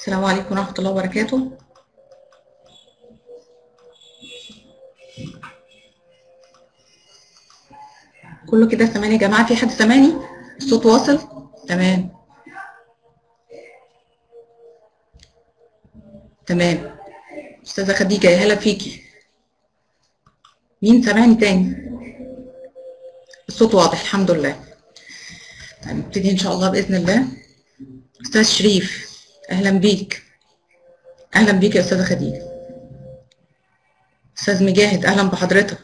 السلام عليكم ورحمة الله وبركاته كله كده سامعني يا جماعة في حد سامعني الصوت واصل تمام تمام أستاذة خديجة يا هلا فيكي مين سامعني تاني الصوت واضح الحمد لله طيب نبتدي إن شاء الله بإذن الله أستاذ شريف أهلا بيك أهلا بيك يا أستاذة خديجة أستاذ مجاهد أهلا بحضرتك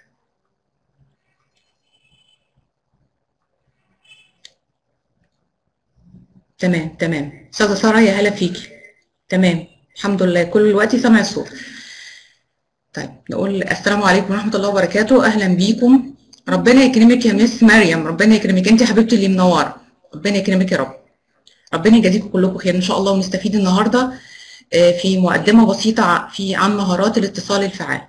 تمام تمام أستاذة سارة يا هلا فيكي تمام الحمد لله كل الوقت سامع الصوت طيب نقول السلام عليكم ورحمة الله وبركاته أهلا بيكم ربنا يكرمك يا مس مريم ربنا يكرمك أنت حبيبتي اللي منورة ربنا يكرمك يا رب ربنا يجازيكم كلكم خير ان شاء الله ونستفيد النهارده في مقدمه بسيطه في عن مهارات الاتصال الفعال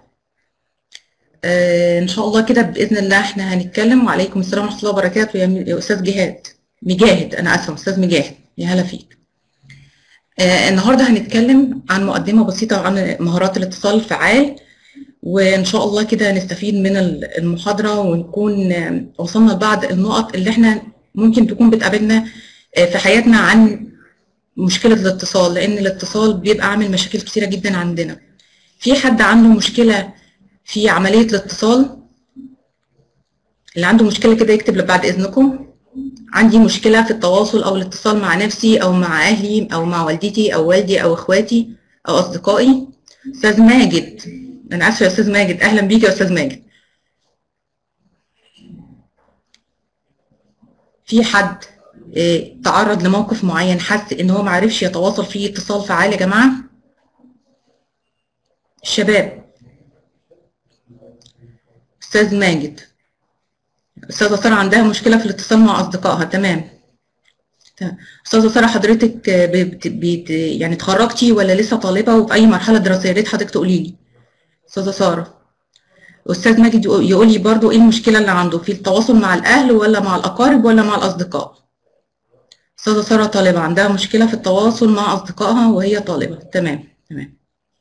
ان شاء الله كده باذن الله احنا هنتكلم وعليكم السلام ورحمه الله وبركاته يا استاذ جهاد مجاهد انا اسفه استاذ مجاهد يا هلا فيك النهارده هنتكلم عن مقدمه بسيطه عن مهارات الاتصال الفعال وان شاء الله كده نستفيد من المحاضره ونكون وصلنا لبعض النقط اللي احنا ممكن تكون بتقابلنا في حياتنا عن مشكلة الاتصال لأن الاتصال بيبقى عامل مشاكل كتيرة جدا عندنا في حد عنده مشكلة في عملية الاتصال اللي عنده مشكلة كده يكتب بعد إذنكم عندي مشكلة في التواصل أو الاتصال مع نفسي أو مع أهلي أو مع والدتي أو والدي أو إخواتي أو أصدقائي أستاذ ماجد أنا آسفة يا أستاذ ماجد أهلا بيك يا أستاذ ماجد في حد تعرض لموقف معين حس ان هو معرفش يتواصل فيه اتصال فعال يا جماعه الشباب استاذ ماجد استاذه ساره عندها مشكله في الاتصال مع اصدقائها تمام استاذه ساره حضرتك بت بت يعني اتخرجتي ولا لسه طالبه وفي اي مرحله دراسيه يا ريت حضرتك تقولي لي استاذه ساره استاذ ماجد يقول لي برضو ايه المشكله اللي عنده في التواصل مع الاهل ولا مع الاقارب ولا مع الاصدقاء استاذه ساره طالبه عندها مشكله في التواصل مع اصدقائها وهي طالبه تمام تمام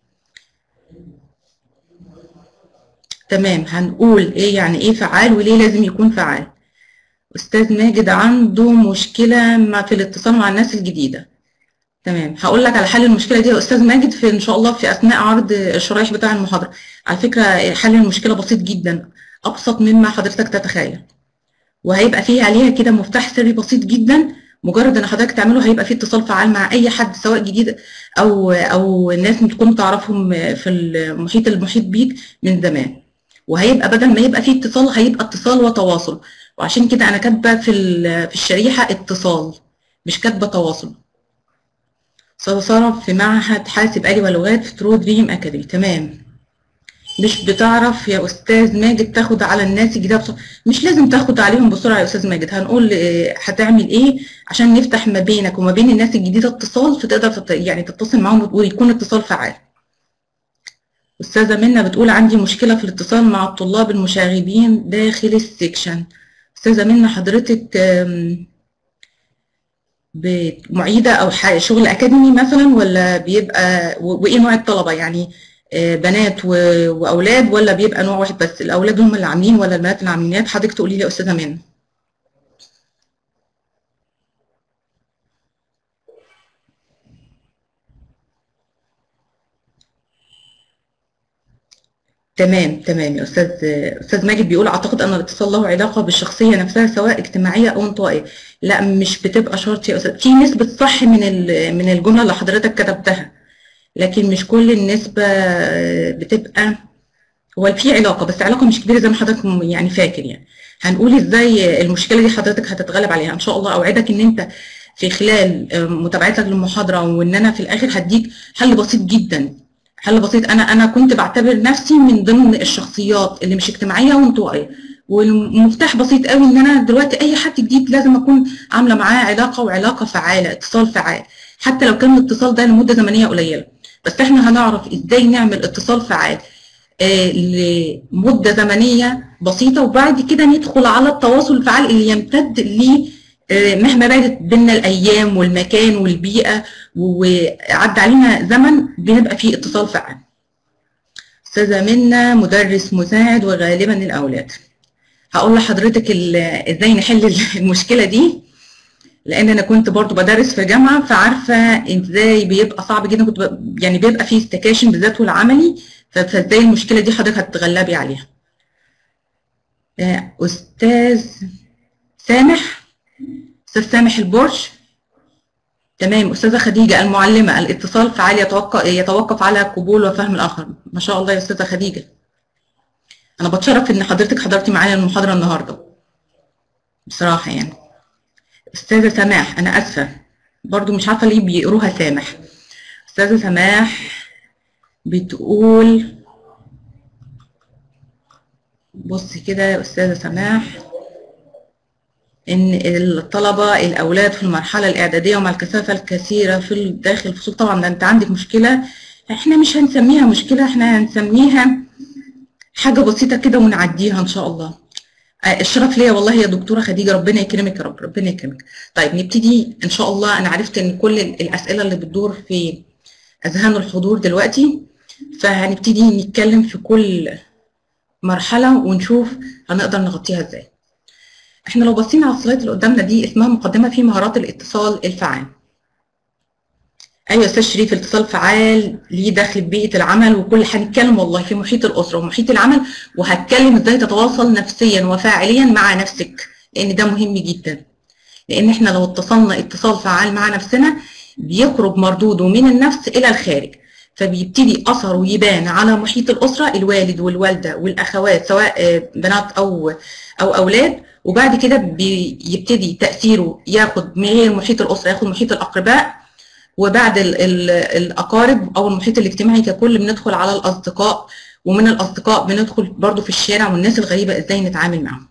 تمام هنقول ايه يعني ايه فعال وليه لازم يكون فعال استاذ ماجد عنده مشكله مع في الاتصال مع الناس الجديده تمام هقول لك على حل المشكله دي يا استاذ ماجد في ان شاء الله في اثناء عرض الشرايح بتاع المحاضره على فكره حل المشكله بسيط جدا ابسط مما حضرتك تتخيل وهيبقى فيه عليها كده مفتاح سري بسيط جدا مجرد ان حضرتك تعمله هيبقى فيه اتصال فعال مع اي حد سواء جديد او او الناس تكون تعرفهم في المحيط المحيط بيك من زمان وهيبقى بدل ما يبقى فيه اتصال هيبقى اتصال وتواصل وعشان كده انا كاتبه في في الشريحه اتصال مش كاتبه تواصل استاذه ساره في معهد حاسب آلي ولغات في ترو دريم اكاديمي تمام مش بتعرف يا استاذ ماجد تاخد على الناس الجديده بسرعه مش لازم تاخد عليهم بسرعه يا استاذ ماجد هنقول هتعمل ايه عشان نفتح ما بينك وما بين الناس الجديده اتصال فتقدر يعني تتصل معاهم ويكون اتصال فعال استاذه منى بتقول عندي مشكله في الاتصال مع الطلاب المشاغبين داخل السكشن استاذه منى حضرتك معيده او شغل اكاديمي مثلا ولا بيبقى وايه نوع الطلبه يعني بنات واولاد ولا بيبقى نوع واحد بس الاولاد هم اللي عاملين ولا البنات اللي عاملين حضرتك تقولي لي يا استاذه منى تمام تمام يا استاذ استاذ ماجد بيقول اعتقد ان الاتصال له علاقه بالشخصيه نفسها سواء اجتماعيه او انطوائيه لا مش بتبقى شرط يا استاذ في نسبه صح من من الجمله اللي حضرتك كتبتها لكن مش كل النسبة بتبقى هو في علاقة بس علاقة مش كبيرة زي ما حضرتك يعني فاكر يعني هنقول ازاي المشكلة دي حضرتك هتتغلب عليها ان شاء الله اوعدك ان انت في خلال متابعتك للمحاضرة وان انا في الاخر هديك حل بسيط جدا حل بسيط انا انا كنت بعتبر نفسي من ضمن الشخصيات اللي مش اجتماعية وانطوائية والمفتاح بسيط قوي ان انا دلوقتي اي حد جديد لازم اكون عامله معاه علاقه وعلاقه فعاله اتصال فعال حتى لو كان الاتصال ده لمده زمنيه قليله بس احنا هنعرف ازاي نعمل اتصال فعال آه لمده زمنيه بسيطه وبعد كده ندخل على التواصل الفعال اللي يمتد مهما بعدت بينا الايام والمكان والبيئه وعدى علينا زمن بنبقى في اتصال فعال استاذه منى مدرس مساعد وغالبا الاولاد هقول لحضرتك ازاي نحل المشكله دي لان انا كنت برضو بدرس في جامعه فعارفه ازاي بيبقى صعب جدا كنت يعني بيبقى فيه استكاشن بالذات والعملي فازاي المشكله دي حضرتك هتتغلبي عليها استاذ سامح استاذ سامح البرج تمام استاذه خديجه المعلمه الاتصال فعال يتوقف يتوقف على قبول وفهم الاخر ما شاء الله يا استاذه خديجه انا بتشرف ان حضرتك حضرتي معايا المحاضره النهارده بصراحه يعني استاذه سماح انا اسفه برضو مش عارفه ليه بيقروها سامح استاذه سماح بتقول بص كده يا استاذه سماح ان الطلبه الاولاد في المرحله الاعداديه ومع الكثافه الكثيره في داخل الفصول طبعا ده انت عندك مشكله احنا مش هنسميها مشكله احنا هنسميها حاجه بسيطه كده ونعديها ان شاء الله الشرف ليا والله يا دكتوره خديجه ربنا يكرمك يا رب ربنا يكرمك طيب نبتدي ان شاء الله انا عرفت ان كل الاسئله اللي بتدور في اذهان الحضور دلوقتي فهنبتدي نتكلم في كل مرحله ونشوف هنقدر نغطيها ازاي احنا لو بصينا على السلايد اللي قدامنا دي اسمها مقدمه في مهارات الاتصال الفعال ايوه استاذ شريف الاتصال فعال ليه دخل ببيئه العمل وكل هنتكلم والله في محيط الاسره ومحيط العمل وهتكلم ازاي تتواصل نفسيا وفاعليا مع نفسك لان ده مهم جدا لان احنا لو اتصلنا اتصال فعال مع نفسنا بيخرج مردوده من النفس الى الخارج فبيبتدي اثره يبان على محيط الاسره الوالد والوالده والاخوات سواء بنات او او اولاد وبعد كده بيبتدي تاثيره ياخد من غير محيط الاسره ياخد محيط الاقرباء وبعد ال ال الاقارب او المحيط الاجتماعي ككل بندخل على الاصدقاء ومن الاصدقاء بندخل برضو في الشارع والناس الغريبه ازاي نتعامل معاهم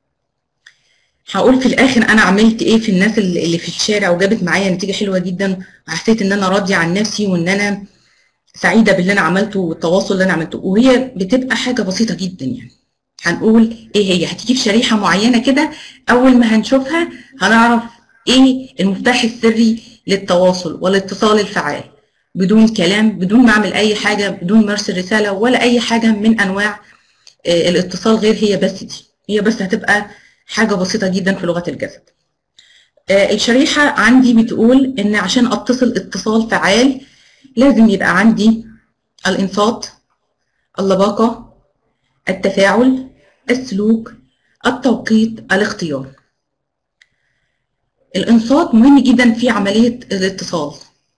هقول في الاخر انا عملت ايه في الناس اللي في الشارع وجابت معايا نتيجه حلوه جدا وحسيت ان انا راضيه عن نفسي وان انا سعيده باللي انا عملته والتواصل اللي انا عملته وهي بتبقى حاجه بسيطه جدا يعني هنقول ايه هي هتيجي في شريحه معينه كده اول ما هنشوفها هنعرف ايه المفتاح السري للتواصل والاتصال الفعال بدون كلام بدون ما اعمل اي حاجه بدون ما ارسل رساله ولا اي حاجه من انواع الاتصال غير هي بس دي هي بس هتبقى حاجه بسيطه جدا في لغه الجسد الشريحه عندي بتقول ان عشان اتصل اتصال فعال لازم يبقى عندي الانصات اللباقه التفاعل السلوك التوقيت الاختيار الانصات مهم جدا في عمليه الاتصال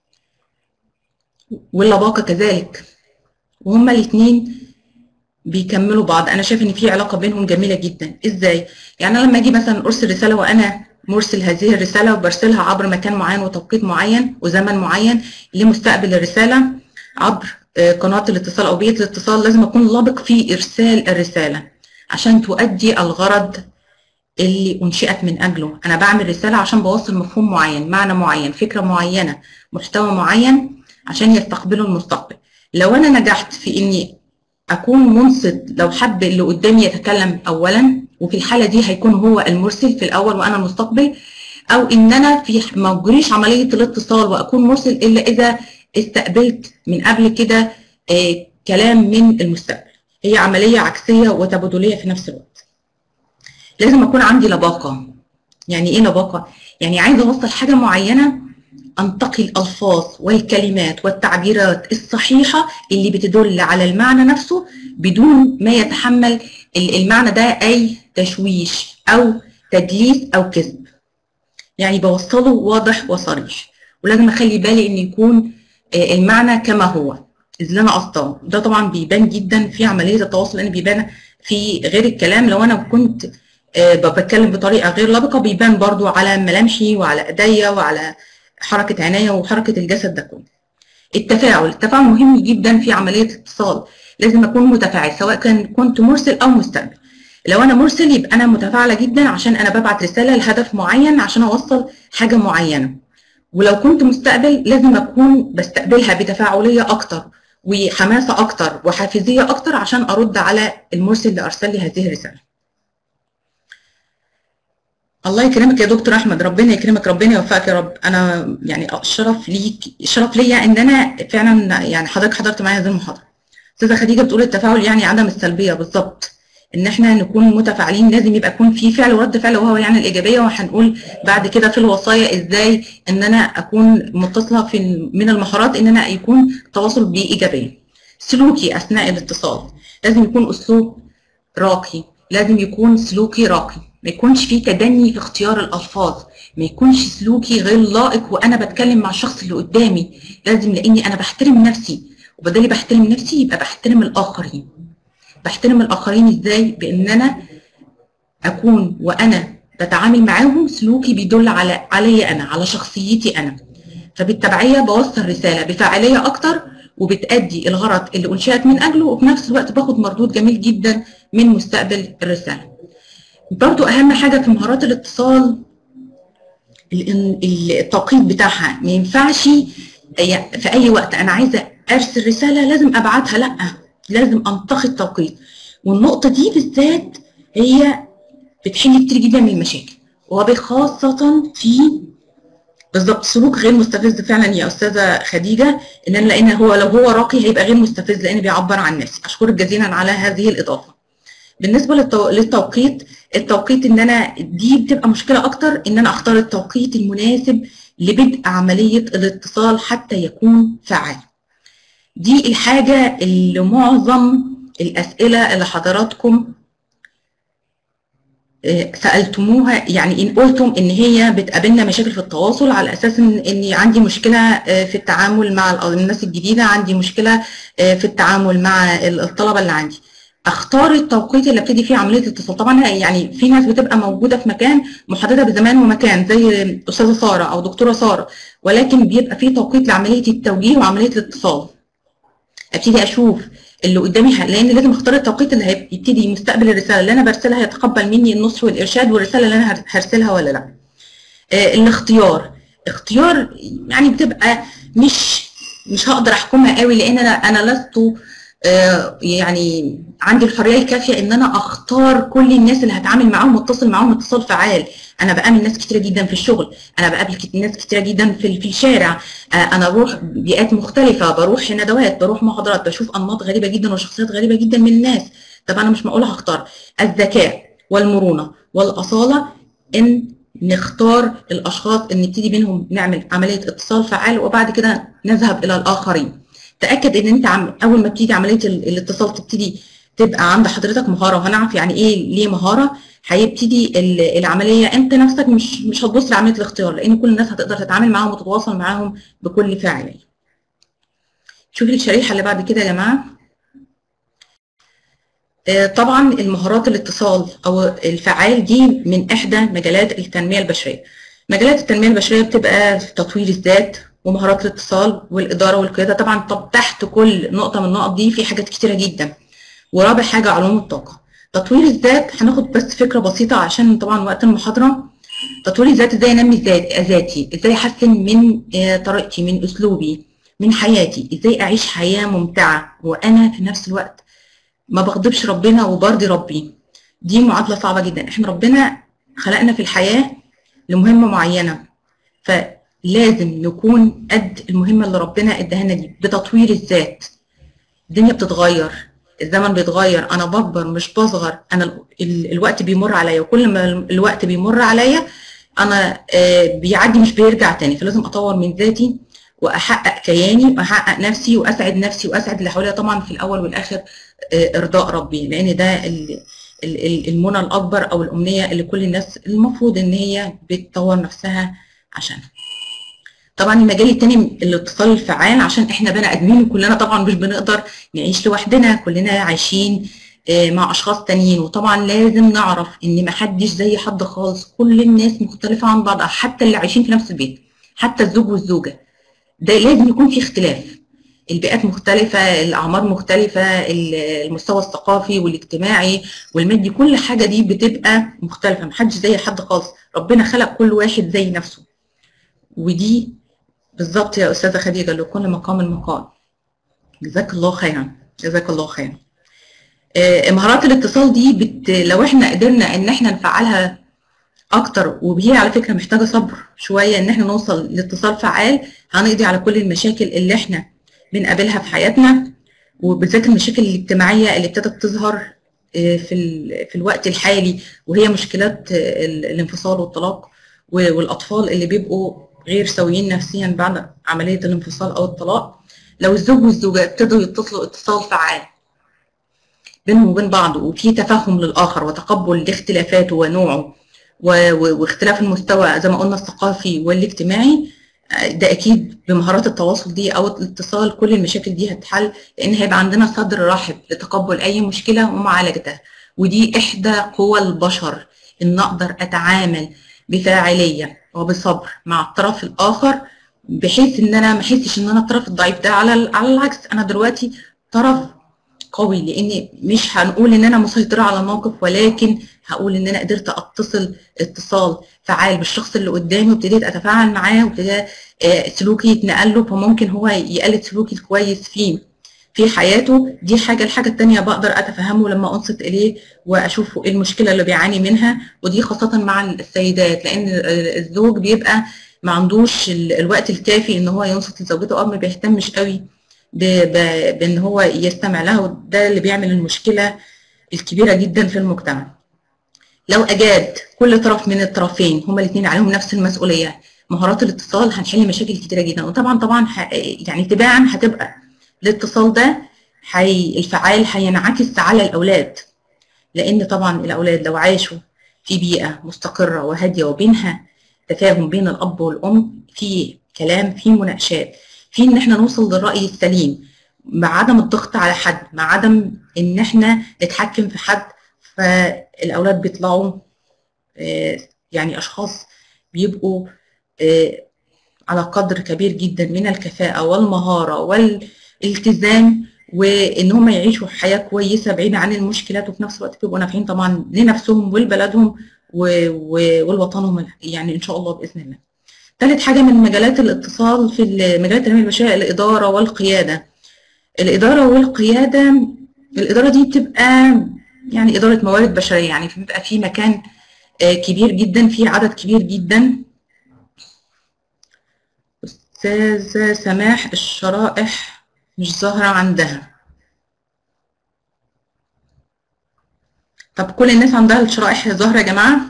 واللباقه كذلك وهما الاثنين بيكملوا بعض انا شايف ان في علاقه بينهم جميله جدا ازاي يعني انا لما اجي مثلا ارسل رساله وانا مرسل هذه الرساله وبرسلها عبر مكان معين وتوقيت معين وزمن معين لمستقبل الرساله عبر قناه الاتصال او بيئه الاتصال لازم اكون لابق في ارسال الرساله عشان تؤدي الغرض اللي انشئت من اجله انا بعمل رساله عشان بوصل مفهوم معين معنى معين فكره معينه محتوى معين عشان يستقبله المستقبل لو انا نجحت في اني اكون منصت لو حب اللي قدامي يتكلم اولا وفي الحاله دي هيكون هو المرسل في الاول وانا المستقبل او ان انا في ما اجريش عمليه الاتصال واكون مرسل الا اذا استقبلت من قبل كده آه كلام من المستقبل هي عمليه عكسيه وتبادليه في نفس الوقت لازم اكون عندي لباقه يعني ايه لباقه يعني عايزه اوصل حاجه معينه انتقي الالفاظ والكلمات والتعبيرات الصحيحه اللي بتدل على المعنى نفسه بدون ما يتحمل المعنى ده اي تشويش او تدليس او كذب يعني بوصله واضح وصريح ولازم اخلي بالي ان يكون المعنى كما هو اللي انا قصده ده طبعا بيبان جدا في عمليه التواصل لان بيبان في غير الكلام لو انا كنت بتكلم بطريقه غير لبقه بيبان برضو على ملامحي وعلى ايديا وعلى حركه عينيا وحركه الجسد ده كله التفاعل التفاعل مهم جدا في عمليه الاتصال لازم اكون متفاعل سواء كان كنت مرسل او مستقبل لو انا مرسل يبقى انا متفاعله جدا عشان انا ببعت رساله لهدف معين عشان اوصل حاجه معينه ولو كنت مستقبل لازم اكون بستقبلها بتفاعليه اكتر وحماسه اكتر وحافزيه اكتر عشان ارد على المرسل اللي ارسل لي هذه الرساله الله يكرمك يا دكتور احمد ربنا يكرمك ربنا يوفقك يا رب انا يعني شرف ليك شرف ليا ان انا فعلا يعني حضرتك حضرت معايا هذه المحاضره استاذه خديجه بتقول التفاعل يعني عدم السلبيه بالظبط ان احنا نكون متفاعلين لازم يبقى يكون في فعل ورد فعل وهو يعني الايجابيه وهنقول بعد كده في الوصايا ازاي ان انا اكون متصله في من المهارات ان انا يكون التواصل بايجابيه سلوكي اثناء الاتصال لازم يكون اسلوب راقي لازم يكون سلوكي راقي ما يكونش فيه تدني في اختيار الالفاظ ما يكونش سلوكي غير لائق وانا بتكلم مع الشخص اللي قدامي لازم لاني انا بحترم نفسي وبدالي بحترم نفسي يبقى بحترم الاخرين بحترم الاخرين ازاي بان انا اكون وانا بتعامل معاهم سلوكي بيدل على علي انا على شخصيتي انا فبالتبعيه بوصل رساله بفاعليه اكتر وبتأدي الغرض اللي انشأت من اجله وفي نفس الوقت باخد مردود جميل جدا من مستقبل الرساله برضو اهم حاجه في مهارات الاتصال التوقيت بتاعها ما ينفعش في اي وقت انا عايزه ارسل رساله لازم ابعتها لا لازم انتقي التوقيت والنقطه دي بالذات هي بتحل كتير جدا من المشاكل وبخاصه في بالظبط سلوك غير مستفز فعلا يا استاذه خديجه ان انا لان هو لو هو راقي هيبقى غير مستفز لان بيعبر عن نفسي اشكرك جزيلا على هذه الاضافه بالنسبه للتو... للتوقيت التوقيت ان انا دي بتبقى مشكله اكتر ان انا اختار التوقيت المناسب لبدء عمليه الاتصال حتى يكون فعال دي الحاجه اللي معظم الاسئله اللي حضراتكم سالتموها يعني ان قلتم ان هي بتقابلنا مشاكل في التواصل على اساس ان اني عندي مشكله في التعامل مع الناس الجديده عندي مشكله في التعامل مع الطلبه اللي عندي اختار التوقيت اللي ابتدي فيه عمليه الاتصال طبعا يعني في ناس بتبقى موجوده في مكان محدده بزمان ومكان زي استاذه ساره او دكتوره ساره ولكن بيبقى في توقيت لعمليه التوجيه وعمليه الاتصال ابتدي اشوف اللي قدامي لان لازم اختار التوقيت اللي هيبتدي مستقبل الرساله اللي انا برسلها يتقبل مني النصح والارشاد والرساله اللي انا هرسلها ولا لا آه الاختيار اختيار يعني بتبقى مش مش هقدر احكمها قوي لان انا انا لست آه يعني عندي الحريه الكافيه ان انا اختار كل الناس اللي هتعامل معاهم واتصل معاهم اتصال فعال انا بقابل ناس كتيره جدا في الشغل انا بقابل ناس كتيره جدا في في الشارع آه انا بروح بيئات مختلفه بروح ندوات بروح محاضرات بشوف انماط غريبه جدا وشخصيات غريبه جدا من الناس طب انا مش معقول هختار الذكاء والمرونه والاصاله ان نختار الاشخاص اللي نبتدي بينهم نعمل عمليه اتصال فعال وبعد كده نذهب الى الاخرين تاكد ان انت عم اول ما بتيجي عمليه الاتصال تبتدي تبقى عند حضرتك مهاره وهنعرف يعني ايه ليه مهاره هيبتدي العمليه انت نفسك مش مش هتبص لعمليه الاختيار لان كل الناس هتقدر تتعامل معاهم وتتواصل معاهم بكل فاعليه. شوفي الشريحه اللي بعد كده يا جماعه. طبعا المهارات الاتصال او الفعال دي من احدى مجالات التنميه البشريه. مجالات التنميه البشريه بتبقى في تطوير الذات ومهارات الاتصال والاداره والقياده طبعا طب تحت كل نقطه من النقط دي في حاجات كتيره جدا. ورابع حاجه علوم الطاقه. تطوير الذات هناخد بس فكره بسيطه عشان طبعا وقت المحاضره تطوير الذات ازاي انمي ذاتي ازاي احسن من طريقتي من اسلوبي من حياتي ازاي اعيش حياه ممتعه وانا في نفس الوقت ما بغضبش ربنا وبرضي ربي دي معادله صعبه جدا احنا ربنا خلقنا في الحياه لمهمه معينه فلازم نكون قد المهمه اللي ربنا اداها دي بتطوير الذات الدنيا بتتغير الزمن بيتغير انا بكبر مش بصغر انا الوقت بيمر عليا وكل ما الوقت بيمر عليا انا بيعدي مش بيرجع تاني فلازم اطور من ذاتي واحقق كياني واحقق نفسي واسعد نفسي واسعد اللي حواليا طبعا في الاول والاخر ارضاء ربي لان ده المنى الاكبر او الامنيه اللي كل الناس المفروض ان هي بتطور نفسها عشانها طبعا المجال التاني الاتصال الفعال عشان احنا بني ادمين وكلنا طبعا مش بنقدر نعيش لوحدنا كلنا عايشين مع اشخاص تانيين وطبعا لازم نعرف ان محدش زي حد خالص كل الناس مختلفه عن بعض حتى اللي عايشين في نفس البيت حتى الزوج والزوجه ده لازم يكون في اختلاف البيئات مختلفة الأعمار مختلفة المستوى الثقافي والاجتماعي والمادي كل حاجة دي بتبقى مختلفة محدش زي حد خالص ربنا خلق كل واحد زي نفسه ودي بالظبط يا أستاذة خديجة لكل مقام المقال جزاك الله خيرا جزاك الله خيرا آه مهارات الاتصال دي بت... لو احنا قدرنا ان احنا نفعلها اكتر وهي على فكره محتاجه صبر شويه ان احنا نوصل لاتصال فعال هنقضي على كل المشاكل اللي احنا بنقابلها في حياتنا وبالذات المشاكل الاجتماعيه اللي ابتدت تظهر في في الوقت الحالي وهي مشكلات الانفصال والطلاق والاطفال اللي بيبقوا غير سويين نفسيا بعد عمليه الانفصال او الطلاق لو الزوج والزوجه ابتدوا يتصلوا اتصال فعال بينهم وبين بعض وفي تفهم للاخر وتقبل لاختلافاته ونوعه واختلاف المستوى زي ما قلنا الثقافي والاجتماعي ده اكيد بمهارات التواصل دي او الاتصال كل المشاكل دي هتتحل لان هيبقى عندنا صدر رحب لتقبل اي مشكله ومعالجتها ودي احدى قوى البشر ان اقدر اتعامل بفاعليه وبصبر مع الطرف الاخر بحيث ان انا ما احسش ان انا الطرف الضعيف ده على على العكس انا دلوقتي طرف قوي لان مش هنقول ان انا مسيطره على الموقف ولكن هقول ان انا قدرت اتصل اتصال فعال بالشخص اللي قدامي وابتديت اتفاعل معاه وابتدى سلوكي يتنقل له فممكن هو يقلد سلوكي الكويس فيه في حياته دي حاجه الحاجه الثانيه بقدر اتفهمه لما انصت اليه واشوف ايه المشكله اللي بيعاني منها ودي خاصه مع السيدات لان الزوج بيبقى ما عندوش الوقت الكافي ان هو ينصت لزوجته او ما بيهتمش قوي بان هو يستمع لها وده اللي بيعمل المشكله الكبيره جدا في المجتمع لو اجاد كل طرف من الطرفين هما الاثنين عليهم نفس المسؤوليه مهارات الاتصال هنحل مشاكل كتيره جدا وطبعا طبعا يعني تباعا هتبقى الاتصال ده حي الفعال هينعكس على الاولاد لان طبعا الاولاد لو عاشوا في بيئه مستقره وهاديه وبينها تفاهم بين الاب والام في كلام في مناقشات في ان احنا نوصل للراي السليم مع عدم الضغط على حد مع عدم ان احنا نتحكم في حد فالاولاد بيطلعوا يعني اشخاص بيبقوا على قدر كبير جدا من الكفاءه والمهاره والالتزام وان هم يعيشوا حياه كويسه بعيده عن المشكلات وفي نفس الوقت بيبقوا نافعين طبعا لنفسهم ولبلدهم ولوطنهم يعني ان شاء الله باذن الله. ثالث حاجه من مجالات الاتصال في مجالات التنميه البشريه الاداره والقياده. الاداره والقياده الاداره دي بتبقى يعني اداره موارد بشريه يعني بيبقى في مكان كبير جدا في عدد كبير جدا استاذه سماح الشرائح مش ظاهره عندها طب كل الناس عندها الشرائح ظاهره يا جماعه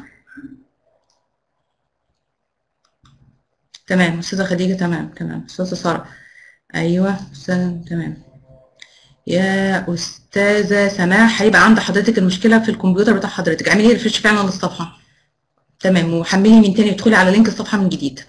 تمام استاذه خديجه تمام تمام استاذه ساره ايوه استاذه تمام يا استاذه سماح هيبقى عند حضرتك المشكله في الكمبيوتر بتاع حضرتك اعملي ريفرش فعلا للصفحه تمام وحملي من تاني ادخلي على لينك الصفحه من جديد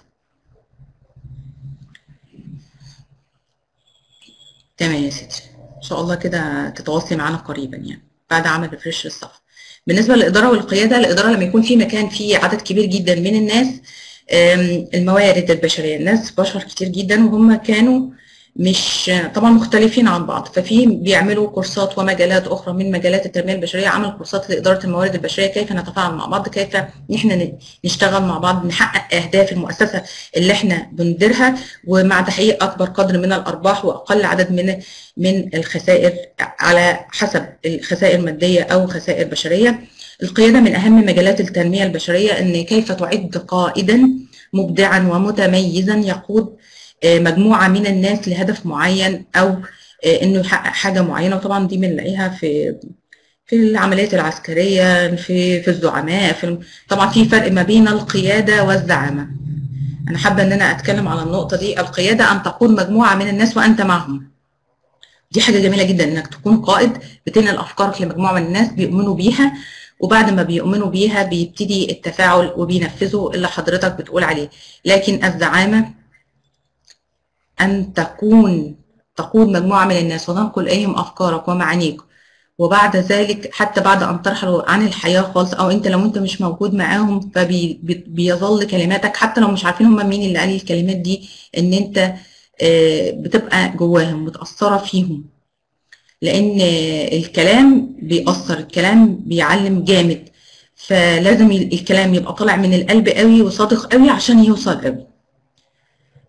تمام يا ستي ان شاء الله كده تتواصلي معانا قريبا يعني بعد عمل ريفرش للصفحه بالنسبه للاداره والقياده الاداره لما يكون في مكان فيه عدد كبير جدا من الناس الموارد البشريه الناس بشر كتير جدا وهم كانوا مش طبعا مختلفين عن بعض ففي بيعملوا كورسات ومجالات اخرى من مجالات التنميه البشريه عمل كورسات لاداره الموارد البشريه كيف نتفاعل مع بعض كيف احنا نشتغل مع بعض نحقق اهداف المؤسسه اللي احنا بنديرها ومع تحقيق اكبر قدر من الارباح واقل عدد من من الخسائر على حسب الخسائر الماديه او خسائر بشريه القياده من اهم مجالات التنميه البشريه ان كيف تعد قائدا مبدعا ومتميزا يقود مجموعه من الناس لهدف معين او انه يحقق حاجه معينه وطبعا دي بنلاقيها في في العمليات العسكريه في في الزعماء في طبعا في فرق ما بين القياده والزعامه انا حابه ان انا اتكلم على النقطه دي القياده ان تقود مجموعه من الناس وانت معهم دي حاجه جميله جدا انك تكون قائد بتنقل افكارك لمجموعه من الناس بيؤمنوا بيها وبعد ما بيؤمنوا بيها بيبتدي التفاعل وبينفذوا اللي حضرتك بتقول عليه لكن الزعامه أن تكون تقود مجموعة من الناس وتنقل إليهم أفكارك ومعانيك وبعد ذلك حتى بعد أن ترحلوا عن الحياة خالص أو أنت لو أنت مش موجود معاهم فبيظل كلماتك حتى لو مش عارفين هم مين اللي قال الكلمات دي إن أنت بتبقى جواهم متأثرة فيهم لأن الكلام بيأثر الكلام بيعلم جامد فلازم الكلام يبقى طالع من القلب قوي وصادق قوي عشان يوصل قوي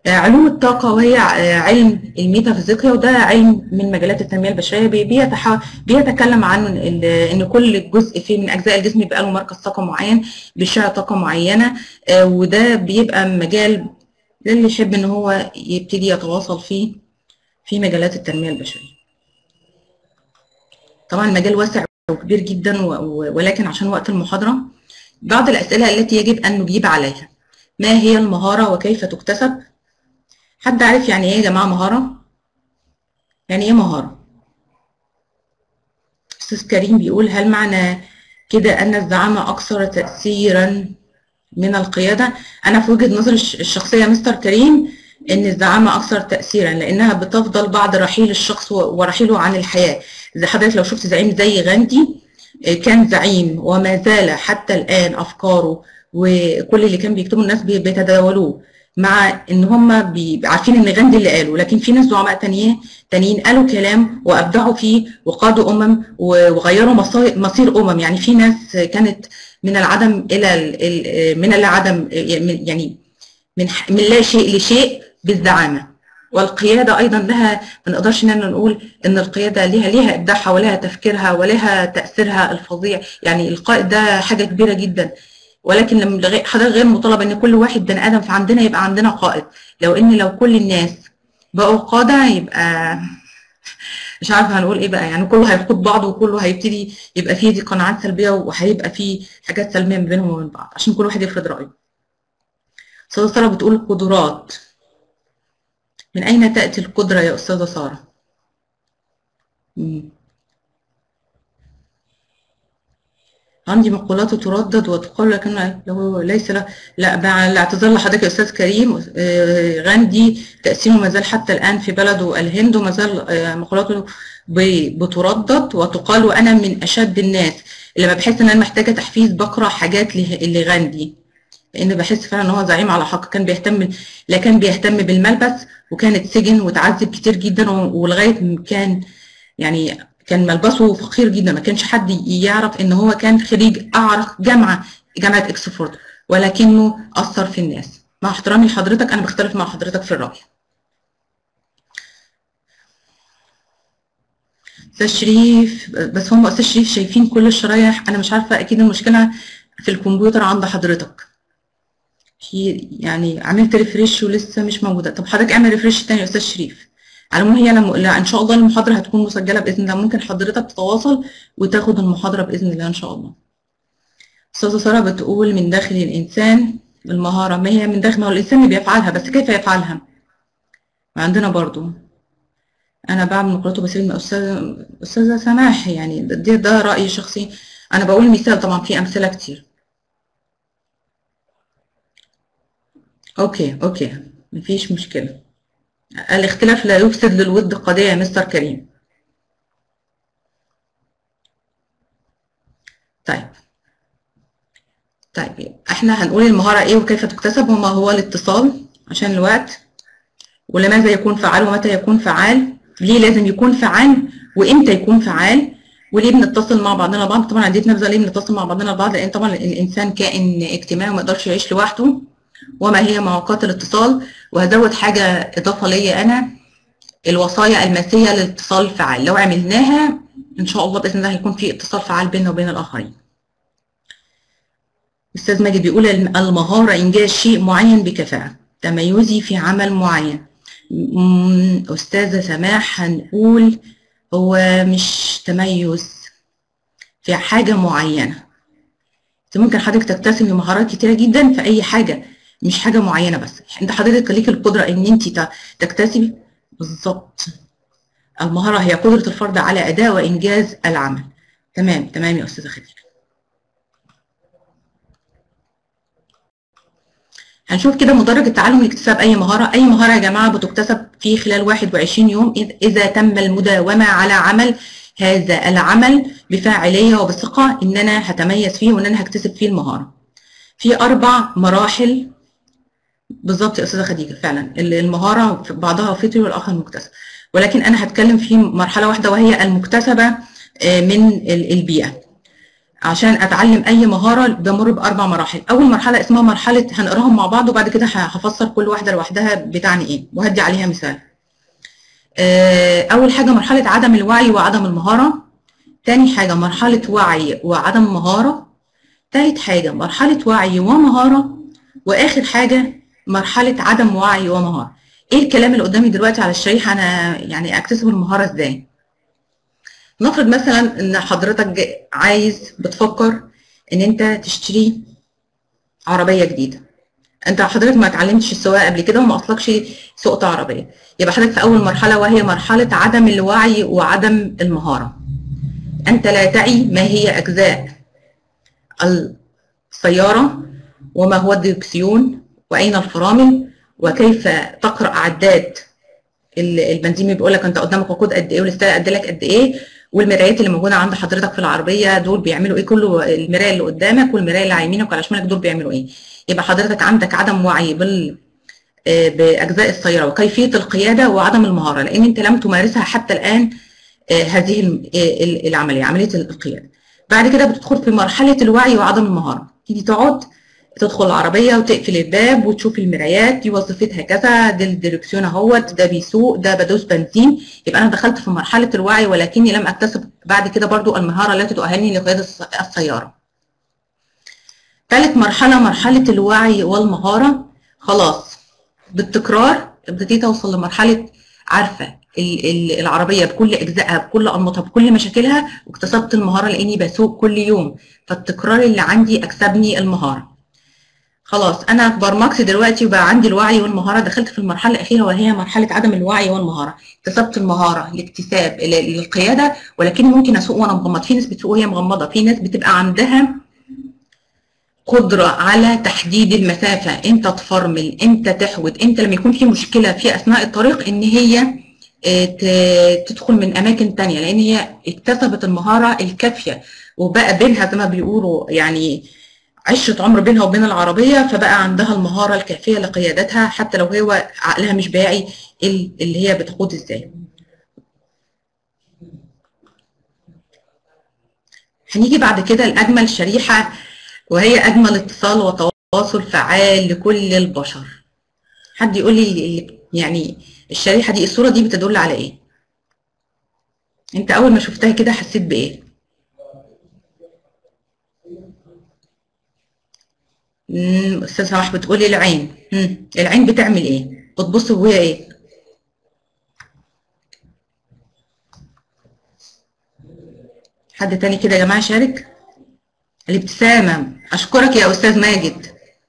علوم الطاقة وهي علم الميتافيزيقيا وده علم من مجالات التنمية البشرية بيتح... بيتكلم عن إن كل جزء فيه من أجزاء الجسم بيبقى له مركز طاقة معين بيشع طاقة معينة وده بيبقى مجال للي يحب إن هو يبتدي يتواصل فيه في مجالات التنمية البشرية. طبعا المجال واسع وكبير جدا ولكن عشان وقت المحاضرة بعض الأسئلة التي يجب أن نجيب عليها ما هي المهارة وكيف تكتسب؟ حد عارف يعني ايه يا جماعة مهارة؟ يعني ايه مهارة؟ أستاذ كريم بيقول هل معنى كده أن الزعامة أكثر تأثيرا من القيادة؟ أنا في وجهة نظري الشخصية مستر كريم إن الزعامة أكثر تأثيرا لأنها بتفضل بعد رحيل الشخص ورحيله عن الحياة زي حضرتك لو شفت زعيم زي غاندي كان زعيم وما زال حتى الآن أفكاره وكل اللي كان بيكتبوا الناس بيتداولوه مع ان هم عارفين ان غاندي اللي قاله لكن في ناس زعماء تانيين تانيين قالوا كلام وابدعوا فيه وقادوا امم وغيروا مصير امم يعني في ناس كانت من العدم الى من العدم يعني من من لا شيء لشيء بالزعامه والقياده ايضا لها ما نقدرش ان نقول ان القياده ليها ليها ابداعها ولها تفكيرها ولها تاثيرها الفظيع يعني القائد ده حاجه كبيره جدا ولكن لما حضرتك غير مطالب ان كل واحد بني ادم في عندنا يبقى عندنا قائد لو ان لو كل الناس بقوا قاده يبقى مش عارفه هنقول ايه بقى يعني كله هيقود بعضه وكله هيبتدي يبقى فيه دي قناعات سلبيه وهيبقى فيه حاجات سلبيه ما بينهم وبين بعض عشان كل واحد يفرض رايه استاذه ساره بتقول قدرات من اين تاتي القدره يا استاذه ساره عندي مقولات تردد وتقال لكن لو ليس لا لا مع الاعتذار لحضرتك يا استاذ كريم غاندي تاثيره ما زال حتى الان في بلده الهند وما زال مقولاته بتردد وتقال وانا من اشد الناس اللي لما بحس ان انا محتاجه تحفيز بقرا حاجات لغاندي لان بحس فعلا ان هو زعيم على حق كان بيهتم لا كان بيهتم بالملبس وكانت سجن وتعذب كتير جدا ولغايه كان يعني كان ملبسه فقير جدا ما كانش حد يعرف ان هو كان خريج اعرق جامعه جامعه اكسفورد ولكنه اثر في الناس مع احترامي لحضرتك انا بختلف مع حضرتك في الراي استاذ شريف بس هم استاذ شريف شايفين كل الشرايح انا مش عارفه اكيد المشكله في الكمبيوتر عند حضرتك في يعني عملت ريفريش ولسه مش موجوده طب حضرتك اعمل ريفريش تاني يا استاذ شريف على العموم هي لم... لا ان شاء الله المحاضره هتكون مسجله باذن الله ممكن حضرتك تتواصل وتاخد المحاضره باذن الله ان شاء الله استاذه ساره بتقول من داخل الانسان المهاره ما هي من داخل ما هو الانسان اللي بيفعلها بس كيف يفعلها وعندنا برضو انا بعمل مقولته بس استاذه استاذه سماح يعني ده, ده رايي الشخصي انا بقول مثال طبعا في امثله كتير اوكي اوكي مفيش مشكله الاختلاف لا يفسد للود قضية يا مستر كريم طيب طيب احنا هنقول المهارة ايه وكيف تكتسب وما هو الاتصال عشان الوقت ولماذا يكون فعال ومتى يكون فعال ليه لازم يكون فعال وامتى يكون فعال وليه بنتصل مع بعضنا البعض طبعا اديت نبذه ليه بنتصل مع بعضنا البعض لان طبعا الانسان كائن اجتماعي وما يقدرش يعيش لوحده وما هي مواقات الاتصال وهزود حاجة إضافة ليا أنا الوصايا الماسية للاتصال الفعال لو عملناها إن شاء الله بإذن الله هيكون في اتصال فعال بيننا وبين الآخرين أستاذ ماجد بيقول المهارة إنجاز شيء معين بكفاءة تميزي في عمل معين أستاذة سماح هنقول هو مش تميز في حاجة معينة ممكن حضرتك تكتسبي مهارات كتيرة جدا في أي حاجة مش حاجه معينه بس انت حضرتك ليك القدره ان انت تكتسبي بالظبط المهاره هي قدره الفرد على اداء وانجاز العمل تمام تمام يا استاذه خديجه هنشوف كده مدرج التعلم لاكتساب اي مهاره اي مهاره يا جماعه بتكتسب في خلال 21 يوم اذا تم المداومه على عمل هذا العمل بفاعليه وبثقه ان انا هتميز فيه وان انا هكتسب فيه المهاره في اربع مراحل بالظبط يا استاذه خديجه فعلا المهاره بعضها فطري والاخر مكتسب ولكن انا هتكلم في مرحله واحده وهي المكتسبه من البيئه عشان اتعلم اي مهاره بمر باربع مراحل اول مرحله اسمها مرحله هنقراهم مع بعض وبعد كده هفسر كل واحده لوحدها بتعني ايه وهدي عليها مثال اول حاجه مرحله عدم الوعي وعدم المهاره تاني حاجه مرحله وعي وعدم مهاره تالت حاجه مرحله وعي ومهاره واخر حاجه مرحله عدم وعي ومهاره ايه الكلام اللي قدامي دلوقتي على الشريحه انا يعني اكتسب المهاره ازاي نفرض مثلا ان حضرتك عايز بتفكر ان انت تشتري عربيه جديده انت حضرتك ما اتعلمتش السواقه قبل كده وما اصلكش سوقت عربيه يبقى حضرتك في اول مرحله وهي مرحله عدم الوعي وعدم المهاره انت لا تعي ما هي اجزاء السياره وما هو الدركسيون واين الفرامل وكيف تقرا عداد البنزين بيقول لك انت قدامك وقود قد ايه والاستاله قد لك قد ايه والمرايات اللي موجوده عند حضرتك في العربيه دول بيعملوا ايه كله المرايه اللي قدامك والمرايه اللي على يمينك وعلى شمالك دول بيعملوا ايه يبقى حضرتك عندك عدم وعي بال باجزاء السياره وكيفيه القياده وعدم المهاره لان انت لم تمارسها حتى الان هذه العمليه عمليه القياده بعد كده بتدخل في مرحله الوعي وعدم المهاره تيجي تقعد تدخل العربية وتقفل الباب وتشوف المرايات دي وظيفتها كذا ده الدركسيون اهوت ده بيسوق ده بدوس بنزين يبقى انا دخلت في مرحلة الوعي ولكني لم اكتسب بعد كده برضو المهارة التي تؤهلني لقيادة السيارة. ثالث مرحلة مرحلة الوعي والمهارة خلاص بالتكرار ابتديت اوصل لمرحلة عارفة العربية بكل أجزائها بكل أنماطها بكل مشاكلها واكتسبت المهارة لأني بسوق كل يوم فالتكرار اللي عندي أكسبني المهارة خلاص انا برمجت دلوقتي وبقى عندي الوعي والمهاره دخلت في المرحله الاخيره وهي مرحله عدم الوعي والمهاره اكتسبت المهاره لاكتساب للقياده ولكن ممكن اسوق وانا مغمض في ناس بتسوق وهي مغمضه في ناس بتبقى عندها قدره على تحديد المسافه امتى تفرمل امتى تحود امتى لما يكون في مشكله في اثناء الطريق ان هي تدخل من اماكن تانية لان هي اكتسبت المهاره الكافيه وبقى بينها زي ما بيقولوا يعني عشرة عمر بينها وبين العربية فبقى عندها المهارة الكافية لقيادتها حتى لو هو عقلها مش باعي اللي هي بتقود ازاي هنيجي بعد كده لأجمل شريحة وهي أجمل اتصال وتواصل فعال لكل البشر حد يقول لي يعني الشريحة دي الصورة دي بتدل على ايه انت اول ما شفتها كده حسيت بايه استاذ سماح بتقولي العين مم. العين بتعمل ايه بتبص جواها ايه حد تاني كده يا جماعه شارك الابتسامه اشكرك يا استاذ ماجد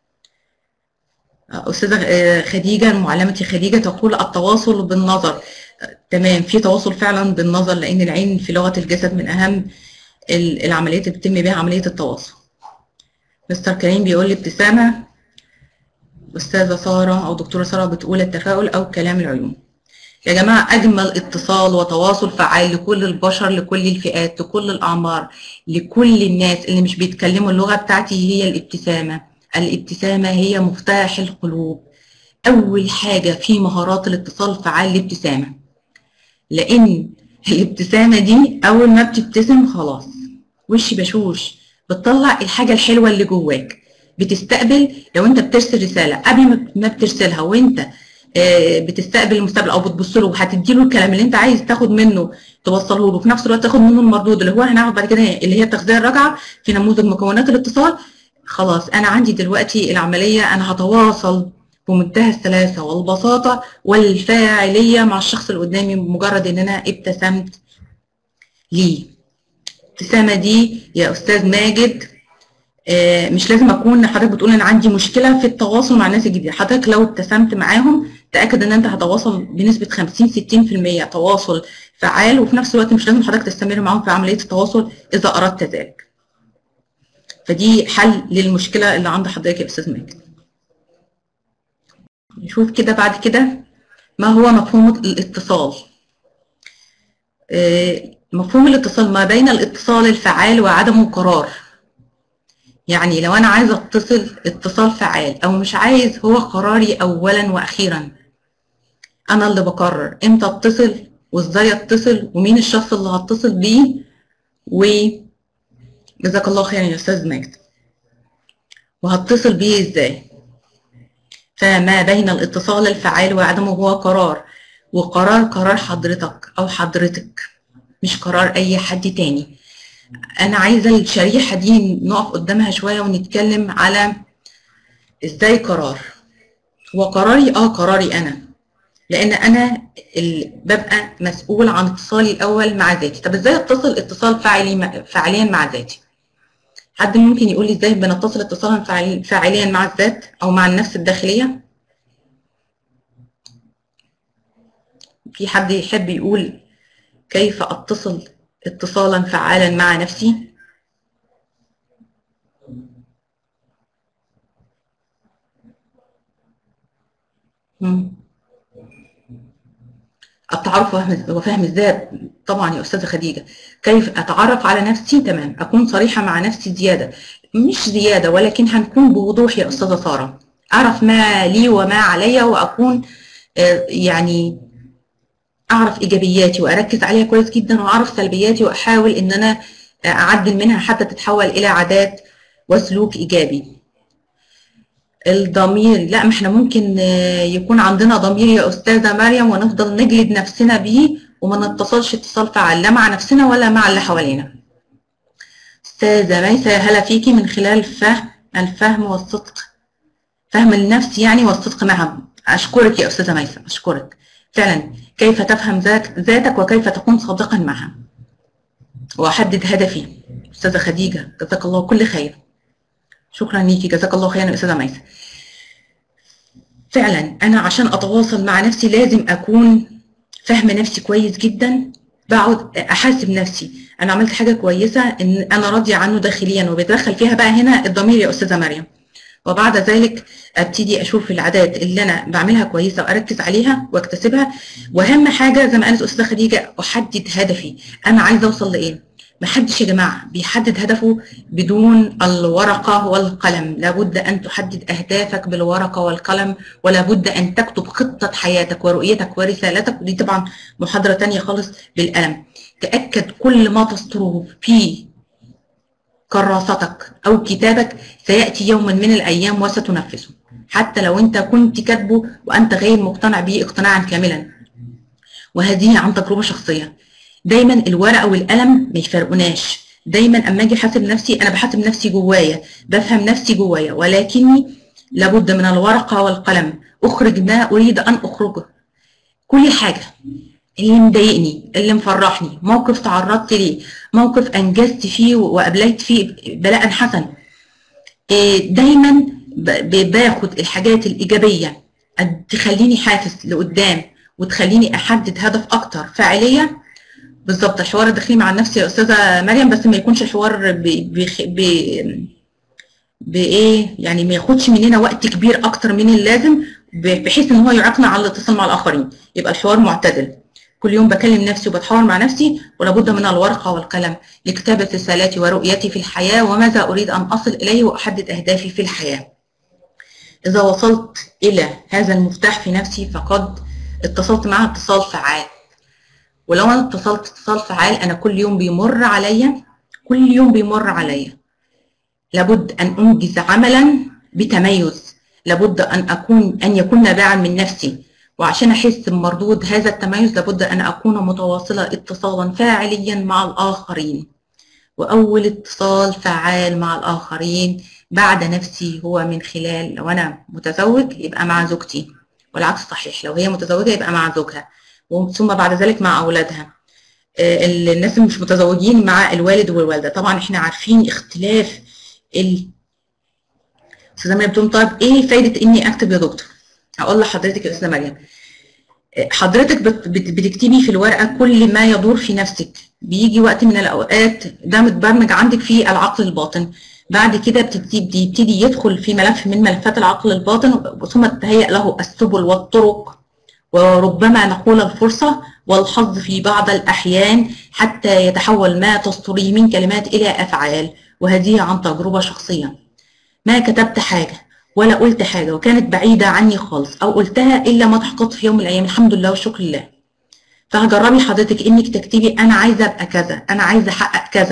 استاذه خديجه معلمتي خديجه تقول التواصل بالنظر تمام في تواصل فعلا بالنظر لان العين في لغه الجسد من اهم العمليات اللي بتتم بها عمليه التواصل مستر كريم بيقول لي ابتسامة أستاذة سارة أو دكتورة سارة بتقول التفاؤل أو كلام العيون يا جماعة أجمل اتصال وتواصل فعال لكل البشر لكل الفئات لكل الأعمار لكل الناس اللي مش بيتكلموا اللغة بتاعتي هي الابتسامة الابتسامة هي مفتاح القلوب أول حاجة في مهارات الاتصال فعال الابتسامة لأن الابتسامة دي أول ما بتبتسم خلاص وشي بشوش بتطلع الحاجة الحلوة اللي جواك بتستقبل لو انت بترسل رسالة قبل ما بترسلها وانت بتستقبل المستقبل او بتبص له وهتدي له الكلام اللي انت عايز تاخد منه توصله له وفي نفس الوقت تاخد منه المردود اللي هو هنعرف بعد كده اللي هي التغذيه الراجعه في نموذج مكونات الاتصال خلاص انا عندي دلوقتي العمليه انا هتواصل بمنتهى السلاسه والبساطه والفاعليه مع الشخص اللي قدامي بمجرد ان انا ابتسمت ليه الابتسامه دي يا استاذ ماجد آه مش لازم اكون حضرتك بتقول انا عندي مشكله في التواصل مع الناس الجديده حضرتك لو ابتسمت معاهم تاكد ان انت هتواصل بنسبه 50 60% تواصل فعال وفي نفس الوقت مش لازم حضرتك تستمر معاهم في عمليه التواصل اذا اردت ذلك فدي حل للمشكله اللي عند حضرتك يا استاذ ماجد نشوف كده بعد كده ما هو مفهوم الاتصال آه مفهوم الاتصال ما بين الاتصال الفعال وعدمه قرار يعني لو انا عايزه اتصل اتصال فعال او مش عايز هو قراري اولا واخيرا انا اللي بقرر امتى اتصل وازاي اتصل ومين الشخص اللي هتصل بيه و جزاك الله خيرا يا استاذ ماجد وهتصل بيه ازاي فما بين الاتصال الفعال وعدمه هو قرار وقرار قرار حضرتك او حضرتك مش قرار اي حد تاني انا عايزه الشريحه دي نقف قدامها شويه ونتكلم على ازاي قرار هو قراري اه قراري انا لان انا اللي ببقى مسؤول عن اتصالي الاول مع ذاتي طب ازاي اتصل اتصال فاعلي فعليا مع ذاتي حد ممكن يقول لي ازاي بنتصل اتصالا فاعليا مع الذات او مع النفس الداخليه في حد يحب يقول كيف اتصل اتصالا فعالا مع نفسي التعرف وفهم الذات طبعا يا استاذه خديجه كيف اتعرف على نفسي تمام اكون صريحه مع نفسي زياده مش زياده ولكن هنكون بوضوح يا استاذه ساره اعرف ما لي وما عليا واكون يعني اعرف ايجابياتي واركز عليها كويس جدا واعرف سلبياتي واحاول ان انا اعدل منها حتى تتحول الى عادات وسلوك ايجابي الضمير لا ما احنا ممكن يكون عندنا ضمير يا استاذه مريم ونفضل نجلد نفسنا بيه وما نتصلش اتصال فعال لا مع نفسنا ولا مع اللي حوالينا استاذه ميسه هلا فيكي من خلال فهم الفهم والصدق فهم النفس يعني والصدق معها اشكرك يا استاذه ميسه اشكرك فعلا كيف تفهم ذات ذاتك وكيف تكون صادقا معها واحدد هدفي استاذه خديجه جزاك الله كل خير شكرا ليكي جزاك الله خيرا يا استاذه ميسه فعلا انا عشان اتواصل مع نفسي لازم اكون فاهمه نفسي كويس جدا بقعد احاسب نفسي انا عملت حاجه كويسه ان انا راضيه عنه داخليا وبيتدخل فيها بقى هنا الضمير يا استاذه مريم وبعد ذلك ابتدي اشوف العادات اللي انا بعملها كويسه واركز عليها واكتسبها واهم حاجه زي ما قالت استاذه خديجه احدد هدفي انا عايزه اوصل لايه محدش يا جماعه بيحدد هدفه بدون الورقه والقلم لابد ان تحدد اهدافك بالورقه والقلم ولا بد ان تكتب خطه حياتك ورؤيتك ورسالتك ودي طبعا محاضره تانية خالص بالقلم تاكد كل ما تسطره في كراستك او كتابك سياتي يوما من الايام وستنفذه حتى لو انت كنت كاتبه وانت غير مقتنع به اقتناعا كاملا وهذه عن تجربه شخصيه دايما الورقه والقلم ما يفرقوناش دايما اما اجي احاسب نفسي انا بحاسب نفسي جوايا بفهم نفسي جوايا ولكني لابد من الورقه والقلم اخرج ما اريد ان اخرجه كل حاجه اللي مضايقني اللي مفرحني موقف تعرضت ليه موقف انجزت فيه وابليت فيه بلاء حسن دايما باخد الحاجات الايجابيه تخليني حافز لقدام وتخليني احدد هدف اكتر فاعليه بالظبط الحوار الداخلي مع النفس يا استاذه مريم بس ما يكونش الحوار ب ب ب بايه يعني ما ياخدش مننا وقت كبير اكتر من اللازم بحيث ان هو يعيقنا على الاتصال مع الاخرين يبقى الحوار معتدل كل يوم بكلم نفسي وبتحاور مع نفسي ولابد من الورقه والقلم لكتابه رسالاتي ورؤيتي في الحياه وماذا اريد ان اصل اليه واحدد اهدافي في الحياه اذا وصلت الى هذا المفتاح في نفسي فقد اتصلت معها اتصال فعال ولو انا اتصلت اتصال فعال انا كل يوم بيمر عليا كل يوم بيمر عليا لابد ان انجز عملا بتميز لابد ان اكون ان يكون نابعا من نفسي وعشان احس بمردود هذا التميز لابد ان اكون متواصله اتصالا فاعليا مع الاخرين واول اتصال فعال مع الاخرين بعد نفسي هو من خلال لو انا متزوج يبقى مع زوجتي والعكس صحيح لو هي متزوجه يبقى مع زوجها ثم بعد ذلك مع اولادها الناس اللي مش متزوجين مع الوالد والوالده طبعا احنا عارفين اختلاف ال استاذه مريم بتقول طيب ايه فايده اني اكتب يا دكتور هقول لحضرتك يا استاذه مريم حضرتك بتكتبي في الورقه كل ما يدور في نفسك بيجي وقت من الاوقات ده متبرمج عندك في العقل الباطن بعد كده بيبتدي يدخل في ملف من ملفات العقل الباطن ثم تتهيأ له السبل والطرق وربما نقول الفرصة والحظ في بعض الأحيان حتى يتحول ما تسطريه من كلمات إلى أفعال وهذه عن تجربة شخصية ما كتبت حاجة ولا قلت حاجة وكانت بعيدة عني خالص أو قلتها إلا ما تحققت في يوم من الأيام الحمد لله والشكر لله فهجربي حضرتك إنك تكتبي أنا عايزة أبقى كذا أنا عايزة أحقق كذا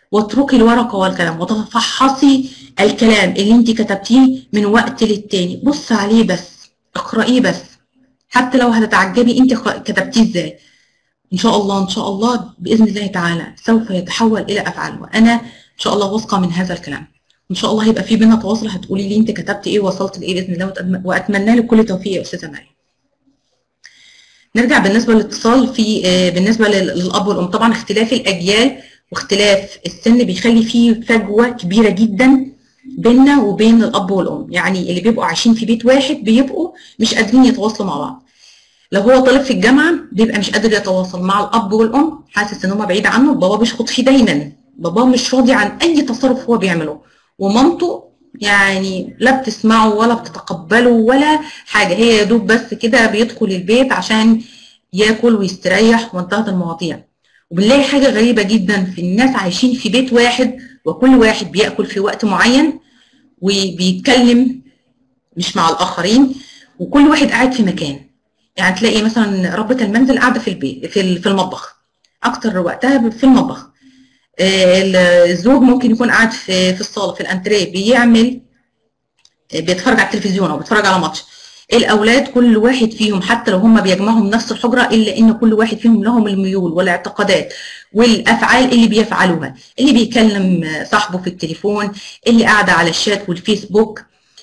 واتركي الورقه والقلم وتفحصي الكلام اللي انت كتبتيه من وقت للتاني بص عليه بس اقرأيه بس حتى لو هتتعجبي انت كتبتيه ازاي ان شاء الله ان شاء الله باذن الله تعالى سوف يتحول الى افعال وانا ان شاء الله واثقه من هذا الكلام ان شاء الله هيبقى في بينا تواصل هتقولي لي انت كتبت ايه وصلت لايه باذن الله واتمنى لك كل توفيق يا استاذه مريم نرجع بالنسبه للاتصال في بالنسبه للاب والام طبعا اختلاف الاجيال واختلاف السن بيخلي فيه فجوه كبيره جدا بيننا وبين الاب والام يعني اللي بيبقوا عايشين في بيت واحد بيبقوا مش قادرين يتواصلوا مع بعض لو هو طالب في الجامعه بيبقى مش قادر يتواصل مع الاب والام حاسس ان هم بعيد عنه بابا بيشخط فيه دايما بابا مش راضي عن اي تصرف هو بيعمله ومامته يعني لا بتسمعه ولا بتتقبله ولا حاجه هي يا دوب بس كده بيدخل البيت عشان ياكل ويستريح وانتهت المواضيع وبنلاقي حاجه غريبه جدا في الناس عايشين في بيت واحد وكل واحد بياكل في وقت معين وبيتكلم مش مع الاخرين وكل واحد قاعد في مكان يعني تلاقي مثلا ربة المنزل قاعده في البيت في في المطبخ اكتر وقتها في المطبخ الزوج ممكن يكون قاعد في في الصاله في الانتريه بيعمل بيتفرج على التلفزيون او بيتفرج على ماتش الاولاد كل واحد فيهم حتى لو هم بيجمعهم نفس الحجره الا ان كل واحد فيهم لهم الميول والاعتقادات والافعال اللي بيفعلوها اللي بيكلم صاحبه في التليفون اللي قاعده على الشات والفيسبوك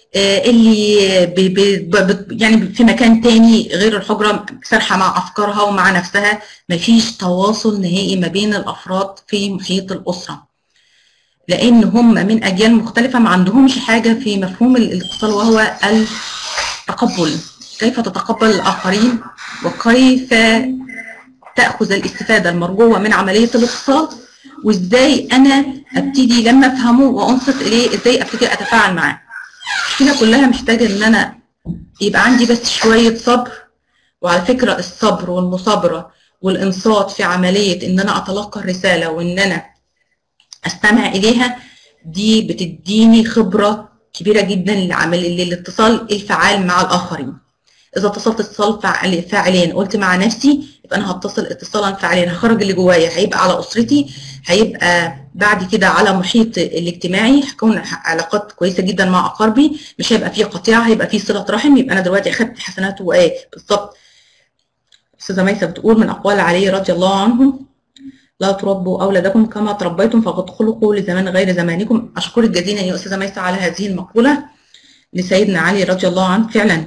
اللي بي بي يعني في مكان تاني غير الحجره سارحه مع افكارها ومع نفسها مفيش تواصل نهائي ما بين الافراد في محيط الاسره لان هم من اجيال مختلفه ما عندهمش حاجه في مفهوم الاتصال وهو التقبل كيف تتقبل الاخرين وكيف تاخذ الاستفاده المرجوه من عمليه الاتصال وازاي انا ابتدي لما افهمه وانصت اليه ازاي ابتدي اتفاعل معاه المشكله كلها محتاجه ان انا يبقى عندي بس شويه صبر وعلى فكره الصبر والمصابره والانصات في عمليه ان انا اتلقى الرساله وان انا استمع اليها دي بتديني خبره كبيره جدا لعمل للاتصال الفعال مع الاخرين اذا اتصلت اتصال فعال فاعليا قلت مع نفسي يبقى انا هتصل اتصالا فاعليا هخرج اللي جوايا هيبقى على اسرتي هيبقى بعد كده على محيط الاجتماعي هكون علاقات كويسه جدا مع اقاربي مش هيبقى في قطيعه هيبقى في صله رحم يبقى انا دلوقتي اخدت حسنات وايه بالظبط استاذه ميسه بتقول من اقوال علي رضي الله عنه لا تربوا اولادكم كما تربيتم فقد خلقوا لزمان غير زمانكم اشكرك جزيلا يا استاذه ميسه على هذه المقوله لسيدنا علي رضي الله عنه فعلا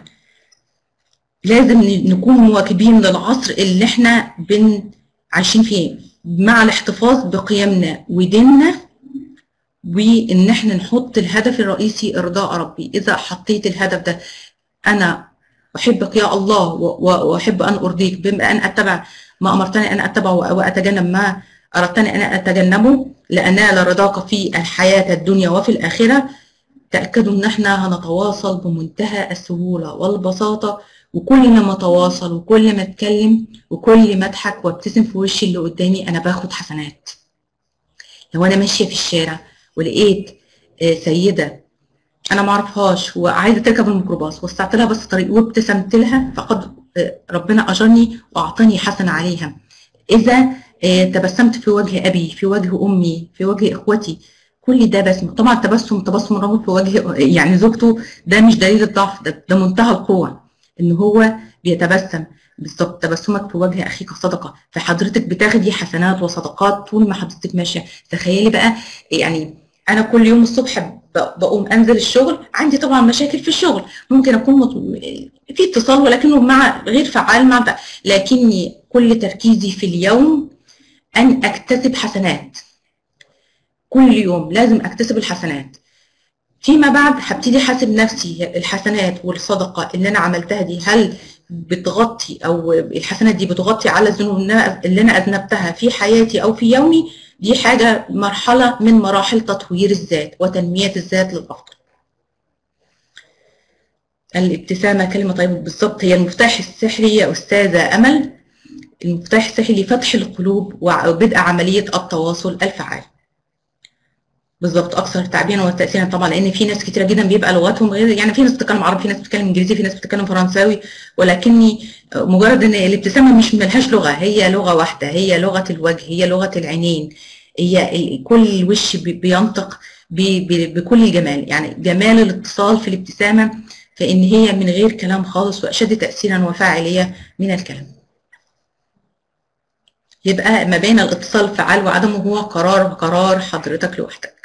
لازم نكون مواكبين للعصر اللي احنا بن عايشين فيه مع الاحتفاظ بقيمنا وديننا وان احنا نحط الهدف الرئيسي ارضاء ربي اذا حطيت الهدف ده انا احبك يا الله واحب ان ارضيك بما ان اتبع ما امرتني ان اتبعه واتجنب ما اردتني ان اتجنبه لانال رضاك في الحياه الدنيا وفي الاخره تاكدوا ان احنا هنتواصل بمنتهى السهوله والبساطه وكل ما اتواصل وكل ما اتكلم وكل ما اضحك وابتسم في وش اللي قدامي انا باخد حسنات لو انا ماشيه في الشارع ولقيت سيده انا ما اعرفهاش وعايزه تركب الميكروباص وسعت لها بس الطريق وابتسمت لها فقد ربنا اجرني واعطاني حسنه عليها اذا تبسمت في وجه ابي في وجه امي في وجه اخوتي كل ده بسمه طبعا التبسم تبسم الرجل في وجه يعني زوجته ده مش دليل الضعف ده, ده منتهى القوه ان هو بيتبسم بالظبط تبسمك في وجه اخيك صدقه فحضرتك بتاخدي حسنات وصدقات طول ما حضرتك ماشيه تخيلي بقى يعني انا كل يوم الصبح بقوم انزل الشغل عندي طبعا مشاكل في الشغل ممكن اكون في اتصال ولكنه مع غير فعال مع لكني كل تركيزي في اليوم ان اكتسب حسنات كل يوم لازم اكتسب الحسنات فيما بعد هبتدي احاسب نفسي الحسنات والصدقه اللي انا عملتها دي هل بتغطي او الحسنات دي بتغطي على الذنوب اللي انا اذنبتها في حياتي او في يومي دي حاجه مرحله من مراحل تطوير الذات وتنميه الذات للافضل الابتسامه كلمه طيبه بالظبط هي المفتاح السحري يا استاذه امل المفتاح السحري لفتح القلوب وبدء عمليه التواصل الفعال بالظبط اكثر تعبيرا وتاثيرا طبعا لان في ناس كتيره جدا بيبقى لغتهم غير يعني في ناس بتتكلم عربي في ناس بتتكلم انجليزي في ناس بتتكلم فرنساوي ولكني مجرد ان الابتسامه مش ملهاش لغه هي لغه واحده هي لغه الوجه هي لغه العينين هي ال- كل وش بي- بينطق ب- ب- بكل الجمال يعني جمال الاتصال في الابتسامة فإن هي من غير كلام خالص وأشد تأثيرا وفاعلية من الكلام يبقى ما بين الاتصال الفعال وعدمه هو قرار قرار حضرتك لوحدك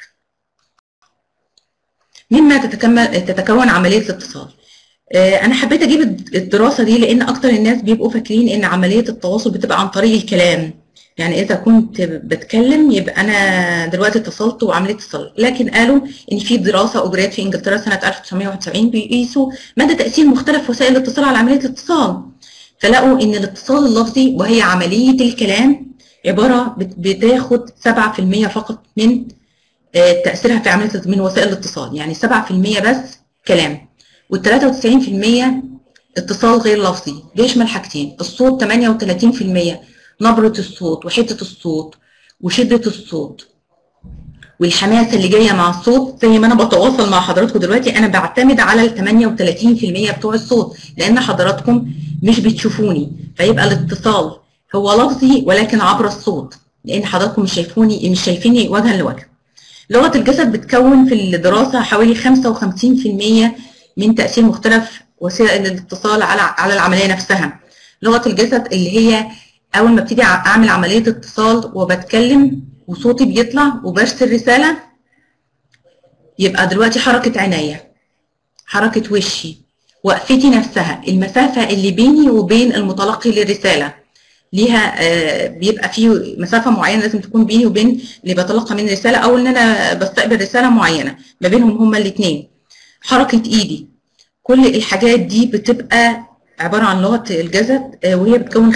مما تتكمل تتكون عملية الاتصال آه، أنا حبيت أجيب الدراسة دي لأن أكتر الناس بيبقوا فاكرين إن عملية التواصل بتبقى عن طريق الكلام يعني إذا كنت بتكلم يبقى أنا دلوقتي اتصلت وعملية اتصال لكن قالوا إن في دراسة أجريت في إنجلترا سنة 1971 بيقيسوا مدى تأثير مختلف وسائل الاتصال على عملية الاتصال فلقوا إن الاتصال اللفظي وهي عملية الكلام عبارة بت- بتاخد 7% فقط من آه، تأثيرها في عملية من وسائل الاتصال يعني 7% بس كلام وال 93% اتصال غير لفظي بيشمل حاجتين الصوت 38% نبرة الصوت وحدة الصوت وشدة الصوت والحماسة اللي جاية مع الصوت زي ما أنا بتواصل مع حضراتكم دلوقتي أنا بعتمد على ال 38% بتوع الصوت لأن حضراتكم مش بتشوفوني فيبقى الاتصال هو لفظي ولكن عبر الصوت لأن حضراتكم مش شايفوني مش شايفيني وجها لوجه لغة الجسد بتكون في الدراسة حوالي 55% من تأثير مختلف وسائل الاتصال على على العملية نفسها. لغة الجسد اللي هي أول ما ابتدي ع- أعمل عملية اتصال وبتكلم وصوتي بيطلع وبرسل رسالة يبقى دلوقتي حركة عينيا حركة وشي وقفتي نفسها المسافة اللي بيني وبين المتلقي للرسالة ليها آه، بيبقى فيه مسافة معينة لازم تكون بيني وبين اللي بتلقى من رسالة أو إن أنا بستقبل رسالة معينة ما بينهم هما الاتنين حركة إيدي كل الحاجات دي بتبقى عبارة عن لغة الجسد آه، وهي بتكون 55%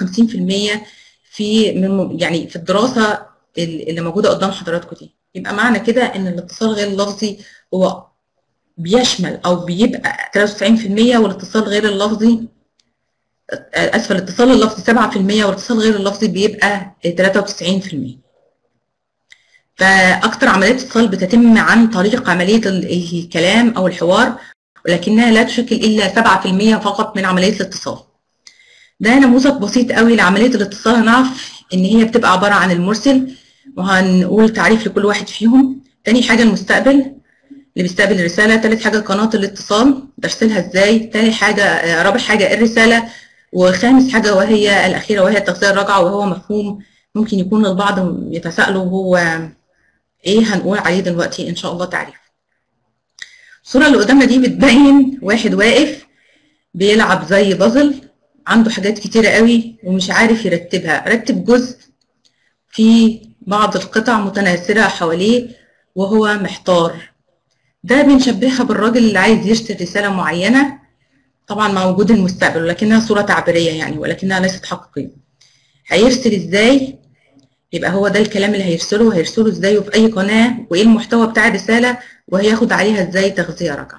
في من يعني في الدراسة ال- اللي موجودة قدام حضراتكم دي يبقى معنى كده إن الاتصال غير اللفظي هو بيشمل أو بيبقى 93% والاتصال غير اللفظي اسف الاتصال اللفظي 7% والاتصال غير اللفظي بيبقى 93% فاكتر عمليات اتصال بتتم عن طريق عمليه ال- الكلام او الحوار ولكنها لا تشكل الا 7% فقط من عمليه الاتصال ده نموذج بسيط قوي لعمليه الاتصال هنعرف ان هي بتبقى عباره عن المرسل وهنقول تعريف لكل واحد فيهم تاني حاجه المستقبل اللي بيستقبل الرساله تالت حاجه قناه الاتصال برسلها ازاي تاني حاجه آه، رابع حاجه الرساله وخامس حاجة وهي الأخيرة وهي التغذية الراجعة وهو مفهوم ممكن يكون البعض يتساءلوا هو إيه هنقول عليه دلوقتي إن شاء الله تعريف. الصورة اللي قدامنا دي بتبين واحد واقف بيلعب زي بازل عنده حاجات كتيرة قوي ومش عارف يرتبها رتب جزء في بعض القطع متناثرة حواليه وهو محتار ده بنشبهها بالراجل اللي عايز يرسل رسالة معينة طبعا مع وجود المستقبل ولكنها صورة تعبيرية يعني ولكنها ليست حقيقية هيرسل ازاي يبقى هو ده الكلام اللي هيرسله وهيرسله ازاي وفي اي قناة وايه المحتوى بتاع الرسالة وهياخد عليها ازاي تغذية راجعة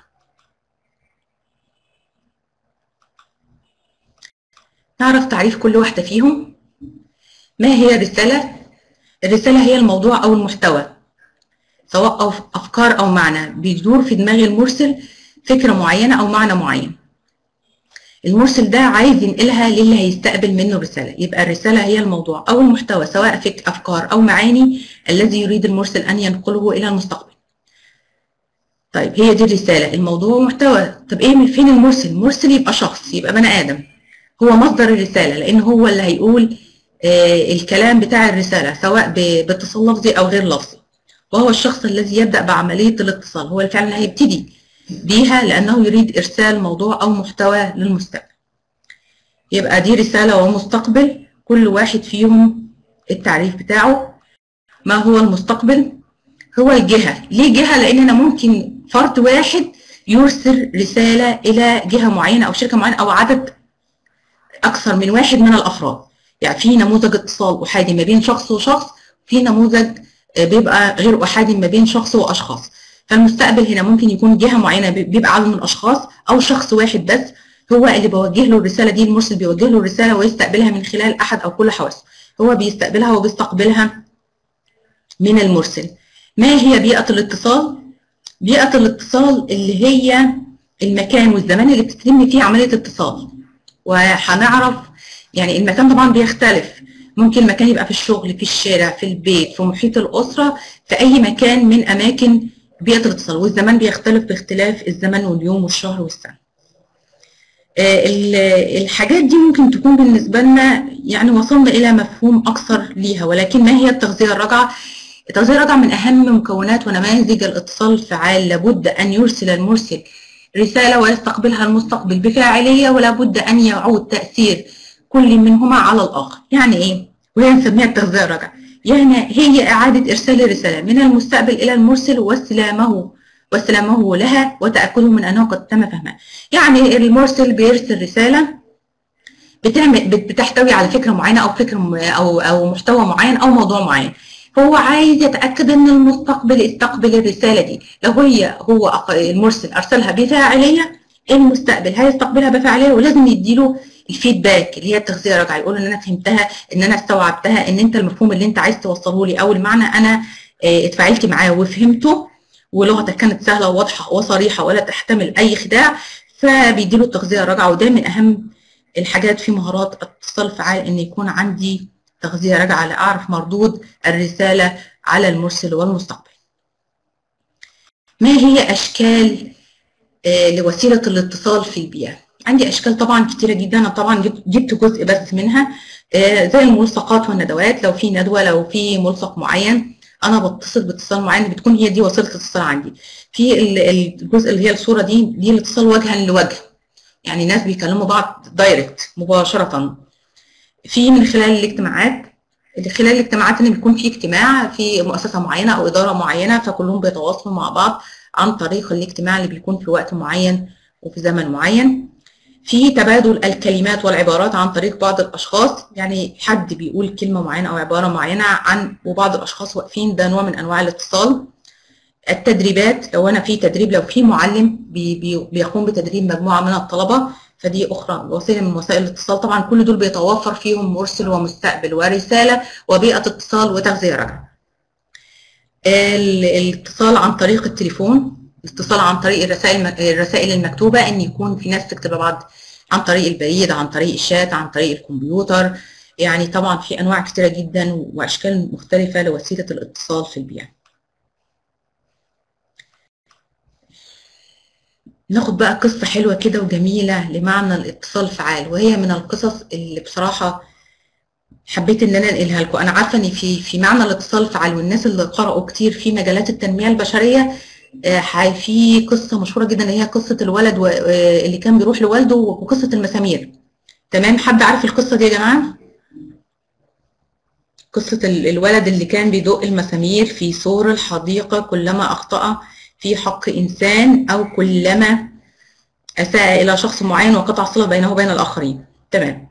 نعرف تعريف كل واحدة فيهم ما هي الرسالة الرسالة هي الموضوع أو المحتوى سواء أو أفكار أو معنى بيدور في دماغ المرسل فكرة معينة أو معنى معين المرسل ده عايز ينقلها للي هيستقبل منه الرسالة يبقى الرسالة هي الموضوع أو المحتوى سواء فك أفكار أو معاني الذي يريد المرسل أن ينقله إلى المستقبل طيب هي دي الرسالة الموضوع ومحتوى طب إيه من فين المرسل المرسل يبقى شخص يبقى بني آدم هو مصدر الرسالة لأن هو اللي هيقول آه الكلام بتاع الرسالة سواء ب- باتصال لفظي أو غير لفظي وهو الشخص الذي يبدأ بعملية الاتصال هو الفعل اللي هيبتدي بيها لأنه يريد إرسال موضوع أو محتوى للمستقبل يبقى دي رسالة ومستقبل كل واحد فيهم التعريف بتاعه ما هو المستقبل هو الجهة ليه جهة لأن أنا ممكن فرد واحد يرسل رسالة إلى جهة معينة أو شركة معينة أو عدد أكثر من واحد من الأفراد يعني في نموذج اتصال أحادي ما بين شخص وشخص في نموذج آه، بيبقى غير أحادي ما بين شخص وأشخاص فالمستقبل هنا ممكن يكون جهة معينة بي- بيبقى عدد من الأشخاص أو شخص واحد بس هو اللي بوجه له الرسالة دي المرسل بيوجه له الرسالة ويستقبلها من خلال أحد أو كل حواسه هو بيستقبلها وبيستقبلها من المرسل ما هي بيئة الاتصال؟ بيئة الاتصال اللي هي المكان والزمان اللي بتتم فيه عملية الاتصال وهنعرف يعني المكان طبعا بيختلف ممكن المكان يبقى في الشغل في الشارع في البيت في محيط الاسره في اي مكان من اماكن بيئه الاتصال والزمان بيختلف باختلاف الزمن واليوم والشهر والسنه الحاجات دي ممكن تكون بالنسبه لنا يعني وصلنا الى مفهوم اكثر ليها ولكن ما هي التغذيه الراجعه التغذيه الراجعه من اهم مكونات ونماذج الاتصال الفعال لابد ان يرسل المرسل رساله ويستقبلها المستقبل بفاعليه ولا بد ان يعود تاثير كل منهما على الاخر يعني ايه وهي نسميها التغذيه الراجعه يعني هي اعاده ارسال الرساله من المستقبل الى المرسل واستلامه واستلامه لها وتاكده من انه قد تم فهمها يعني المرسل بيرسل رساله بتعمل بتحتوي على فكره معينه او فكره او او محتوى معين او موضوع معين هو عايز يتاكد ان المستقبل استقبل الرساله دي لو هي هو المرسل ارسلها بفاعليه المستقبل هيستقبلها بفاعليه ولازم يديله الفيدباك اللي هي التغذيه الراجعه يقول ان انا فهمتها ان انا استوعبتها ان انت المفهوم اللي انت عايز توصله لي او المعنى انا اتفاعلت معاه وفهمته ولغتك كانت سهله وواضحه وصريحه ولا تحتمل اي خداع فبيديله التغذيه الراجعه وده من اهم الحاجات في مهارات الاتصال الفعال ان يكون عندي تغذيه راجعه لاعرف مردود الرساله على المرسل والمستقبل. ما هي اشكال لوسيله الاتصال في البيئه؟ عندي اشكال طبعا كتيره جدا انا طبعا جبت جزء بس منها زي الملصقات والندوات لو في ندوه لو في ملصق معين انا بتصل باتصال معين بتكون هي دي وسيله الاتصال عندي في الجزء اللي هي الصوره دي دي الاتصال وجها لوجه يعني ناس بيكلموا بعض دايركت مباشره في من خلال الاجتماعات خلال الاجتماعات ان بيكون في اجتماع في مؤسسه معينه او اداره معينه فكلهم بيتواصلوا مع بعض عن طريق الاجتماع اللي بيكون في وقت معين وفي زمن معين في تبادل الكلمات والعبارات عن طريق بعض الاشخاص يعني حد بيقول كلمه معينه او عباره معينه عن وبعض الاشخاص واقفين ده نوع من انواع الاتصال التدريبات لو انا في تدريب لو في معلم بي بي بيقوم بتدريب مجموعه من الطلبه فدي اخرى وسيله من وسائل الاتصال طبعا كل دول بيتوفر فيهم مرسل ومستقبل ورساله وبيئه اتصال وتغذيه راجعه الاتصال عن طريق التليفون الاتصال عن طريق الرسائل الرسائل المكتوبه ان يكون في ناس تكتب لبعض عن طريق البريد عن طريق الشات عن طريق الكمبيوتر يعني طبعا في انواع كتيره جدا واشكال مختلفه لوسيله الاتصال في البيئه ناخد بقى قصة حلوة كده وجميلة لمعنى الاتصال الفعال وهي من القصص اللي بصراحة حبيت ان انا انقلها لكم انا عارفة ان في في معنى الاتصال الفعال والناس اللي قرأوا كتير في مجالات التنمية البشرية في قصة مشهورة جدا اللي هي قصة الولد اللي كان بيروح لوالده وقصة المسامير تمام حد عارف القصة دي يا جماعة؟ قصة الولد اللي كان بيدق المسامير في سور الحديقة كلما أخطأ في حق إنسان أو كلما أساء إلى شخص معين وقطع صلة بينه وبين الآخرين تمام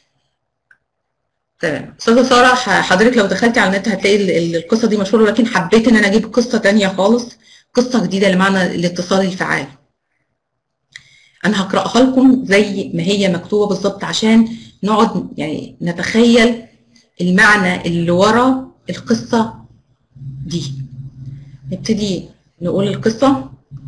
تمام أستاذة سارة حضرتك لو دخلتي على النت هتلاقي القصة دي مشهورة لكن حبيت إن أنا أجيب قصة تانية خالص قصة جديدة لمعنى الاتصال الفعال أنا هقرأها لكم زي ما هي مكتوبة بالظبط عشان نقعد يعني نتخيل المعنى اللي ورا القصة دي نبتدي نقول القصة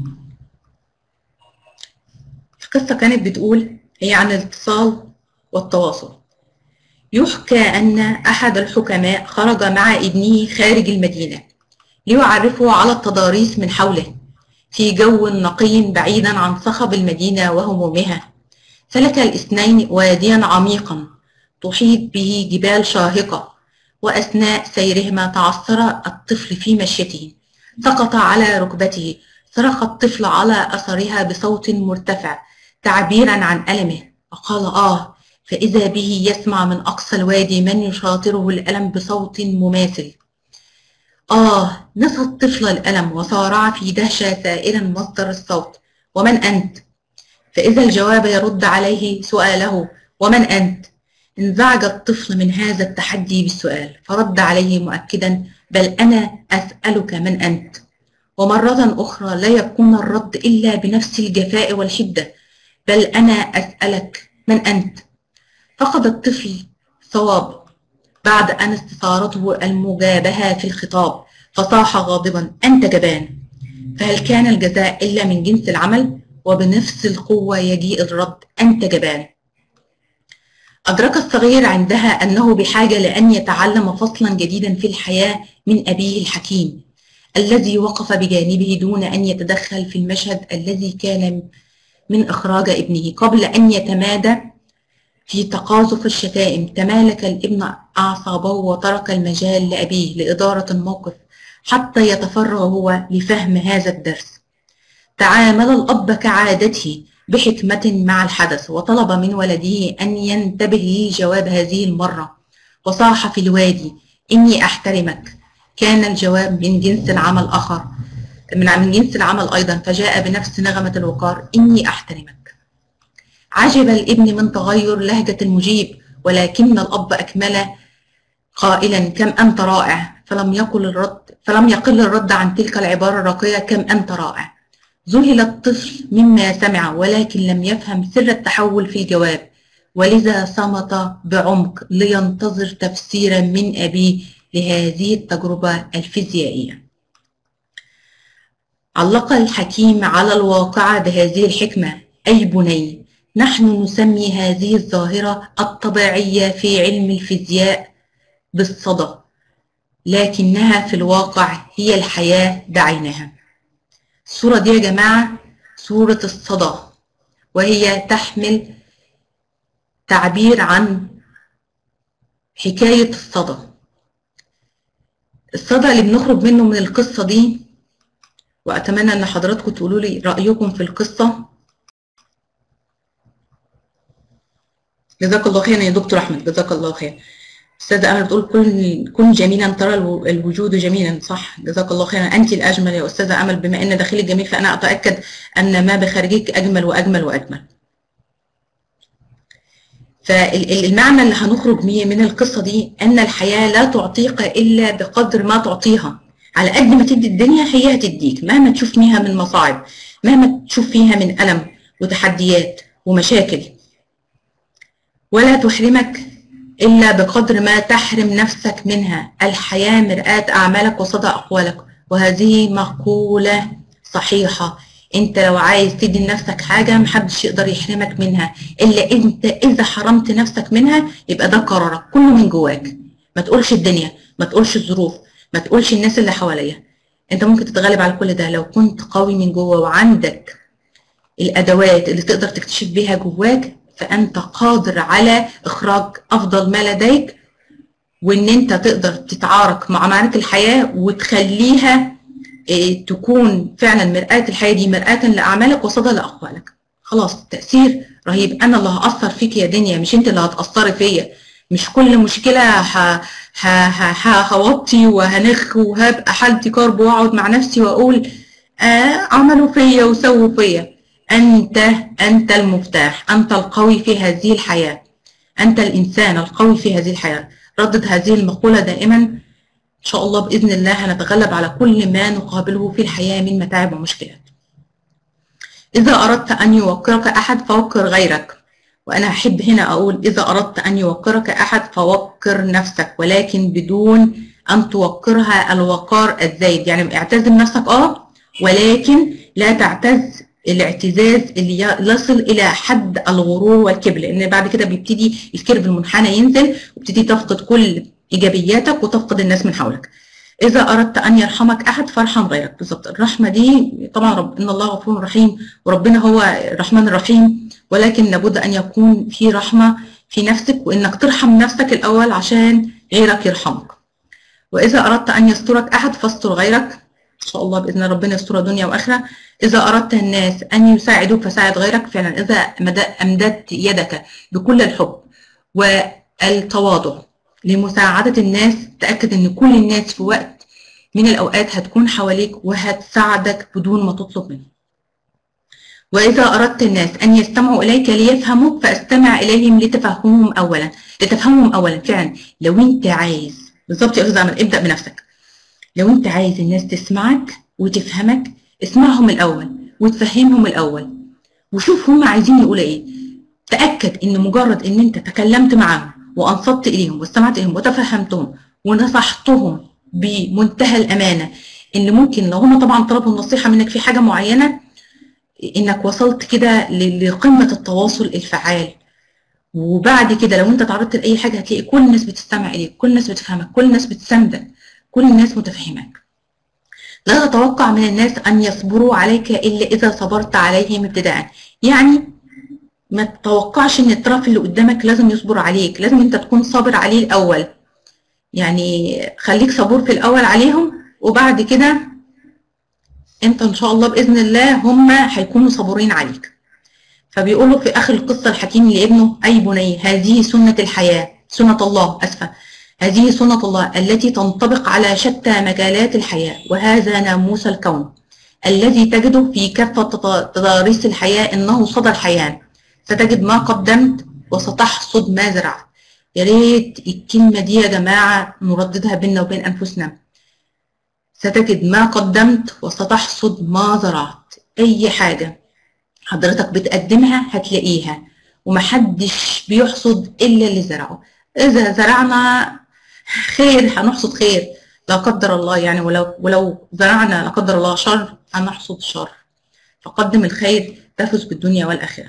القصة كانت بتقول هي عن الاتصال والتواصل يحكى أن أحد الحكماء خرج مع ابنه خارج المدينة ليعرفه على التضاريس من حوله في جو نقي بعيدا عن صخب المدينة وهمومها سلك الاثنين واديا عميقا تحيط به جبال شاهقة وأثناء سيرهما تعثر الطفل في مشيته سقط على ركبته صرخ الطفل على أثرها بصوت مرتفع تعبيرا عن ألمه وقال آه فإذا به يسمع من أقصى الوادي من يشاطره الألم بصوت مماثل آه نسى الطفل الألم وصارع في دهشة سائلا مصدر الصوت ومن أنت؟ فإذا الجواب يرد عليه سؤاله ومن أنت؟ انزعج الطفل من هذا التحدي بالسؤال فرد عليه مؤكدا بل أنا أسألك من أنت ومرة أخرى لا يكون الرد إلا بنفس الجفاء والشدة بل أنا أسألك من أنت فقد الطفل صواب بعد أن استثارته المجابهة في الخطاب فصاح غاضبا أنت جبان فهل كان الجزاء إلا من جنس العمل وبنفس القوة يجيء الرد أنت جبان أدرك الصغير عندها أنه بحاجة لأن يتعلم فصلا جديدا في الحياة من أبيه الحكيم الذي وقف بجانبه دون أن يتدخل في المشهد الذي كان من إخراج ابنه قبل أن يتمادى في تقاذف الشتائم تمالك الابن أعصابه وترك المجال لأبيه لإدارة الموقف حتى يتفرغ هو لفهم هذا الدرس تعامل الأب كعادته بحكمة مع الحدث وطلب من ولده أن ينتبه لجواب هذه المرة وصاح في الوادي إني أحترمك كان الجواب من جنس العمل آخر من من جنس العمل أيضا فجاء بنفس نغمة الوقار إني أحترمك عجب الابن من تغير لهجة المجيب ولكن الأب أكمل قائلا كم أنت رائع فلم يقل الرد فلم يقل الرد عن تلك العبارة الراقية كم أنت رائع ذهل الطفل مما سمع ولكن لم يفهم سر التحول في الجواب ولذا صمت بعمق لينتظر تفسيرا من أبيه لهذه التجربة الفيزيائية علق الحكيم على الواقع بهذه الحكمة أي بني نحن نسمي هذه الظاهرة الطبيعية في علم الفيزياء بالصدى لكنها في الواقع هي الحياة بعينها الصورة دي يا جماعة صورة الصدى وهي تحمل تعبير عن حكاية الصدى الصدى اللي بنخرج منه من القصة دي وأتمنى أن حضراتكم تقولوا لي رأيكم في القصة جزاك الله خيرا يا دكتور أحمد جزاك الله خير أستاذة أمل بتقول كن كن جميلا ترى الوجود جميلا صح جزاك الله خيرا أنت الأجمل يا أستاذة أمل بما أن داخلك جميل فأنا أتأكد أن ما بخارجك أجمل وأجمل وأجمل فالمعنى اللي هنخرج من القصة دي أن الحياة لا تعطيك إلا بقدر ما تعطيها على قد ما تدي الدنيا هي هتديك مهما تشوف فيها من مصاعب مهما تشوف فيها من ألم وتحديات ومشاكل ولا تحرمك إلا بقدر ما تحرم نفسك منها الحياة مرآة أعمالك وصدى أقوالك وهذه مقولة صحيحة انت لو عايز تدي لنفسك حاجة محدش يقدر يحرمك منها إلا انت إذا حرمت نفسك منها يبقى ده قرارك كله من جواك ما تقولش الدنيا ما تقولش الظروف ما تقولش الناس اللي حواليا انت ممكن تتغلب على كل ده لو كنت قوي من جوه وعندك الأدوات اللي تقدر تكتشف بيها جواك فأنت قادر على إخراج أفضل ما لديك وإن أنت تقدر تتعارك مع معارك الحياة وتخليها إيه تكون فعلا مرآة الحياة دي مرآة لأعمالك وصدى لأقوالك خلاص تأثير رهيب أنا اللي هأثر فيك يا دنيا مش أنت اللي هتأثري فيا مش كل مشكلة ه... ه... ه... هوطي وهنخ وهبقى حالتي كرب واقعد مع نفسي واقول آه عملوا فيا وسووا فيا أنت أنت المفتاح أنت القوي في هذه الحياة أنت الإنسان القوي في هذه الحياة ردد هذه المقولة دائما إن شاء الله بإذن الله هنتغلب على كل ما نقابله في الحياة من متاعب ومشكلات إذا أردت أن يوقرك أحد فوقر غيرك وأنا أحب هنا أقول إذا أردت أن يوقرك أحد فوقر نفسك ولكن بدون أن توقرها الوقار الزايد يعني اعتز بنفسك أه ولكن لا تعتز الاعتزاز اللي يصل الى حد الغرور والكبر لان بعد كده بيبتدي الكيرف المنحنى ينزل وبتبتدي تفقد كل ايجابياتك وتفقد الناس من حولك اذا اردت ان يرحمك احد فارحم غيرك بالظبط الرحمه دي طبعا رب ان الله غفور رحيم وربنا هو الرحمن الرحيم ولكن لابد ان يكون في رحمه في نفسك وانك ترحم نفسك الاول عشان غيرك يرحمك واذا اردت ان يسترك احد فاستر غيرك ان شاء الله باذن ربنا يستر دنيا واخره اذا اردت الناس ان يساعدوك فساعد غيرك فعلا اذا امددت يدك بكل الحب والتواضع لمساعده الناس تاكد ان كل الناس في وقت من الاوقات هتكون حواليك وهتساعدك بدون ما تطلب منهم واذا اردت الناس ان يستمعوا اليك ليفهموك فاستمع اليهم لتفهمهم اولا لتفهمهم اولا فعلا لو انت عايز بالظبط يا استاذ عمل ابدا بنفسك لو انت عايز الناس تسمعك وتفهمك اسمعهم الاول وتفهمهم الاول وشوف هم عايزين يقولوا ايه تاكد ان مجرد ان انت تكلمت معاهم وانصت اليهم واستمعت اليهم وتفهمتهم ونصحتهم بمنتهى الامانه ان ممكن لو هم طبعا طلبوا النصيحه منك في حاجه معينه انك وصلت كده لقمه التواصل الفعال وبعد كده لو انت تعرضت لاي حاجه هتلاقي كل الناس بتستمع اليك كل الناس بتفهمك كل الناس بتساندك كل الناس متفهمك لا تتوقع من الناس ان يصبروا عليك الا اذا صبرت عليهم ابتداء يعني ما تتوقعش ان الطرف اللي قدامك لازم يصبر عليك لازم انت تكون صابر عليه الاول يعني خليك صبور في الاول عليهم وبعد كده انت ان شاء الله باذن الله هم هيكونوا صبورين عليك فبيقولوا في اخر القصه الحكيم لابنه اي بني هذه سنه الحياه سنه الله اسفه هذه سنه الله التي تنطبق على شتى مجالات الحياه وهذا ناموس الكون الذي تجده في كافه تضاريس الحياه انه صدى الحياه ستجد ما قدمت وستحصد ما زرعت يا ريت الكلمه دي يا جماعه نرددها بينا وبين انفسنا ستجد ما قدمت وستحصد ما زرعت اي حاجه حضرتك بتقدمها هتلاقيها ومحدش بيحصد الا اللي زرعه اذا زرعنا خير هنحصد خير لا قدر الله يعني ولو ولو زرعنا لا قدر الله شر هنحصد شر فقدم الخير تفز بالدنيا والاخره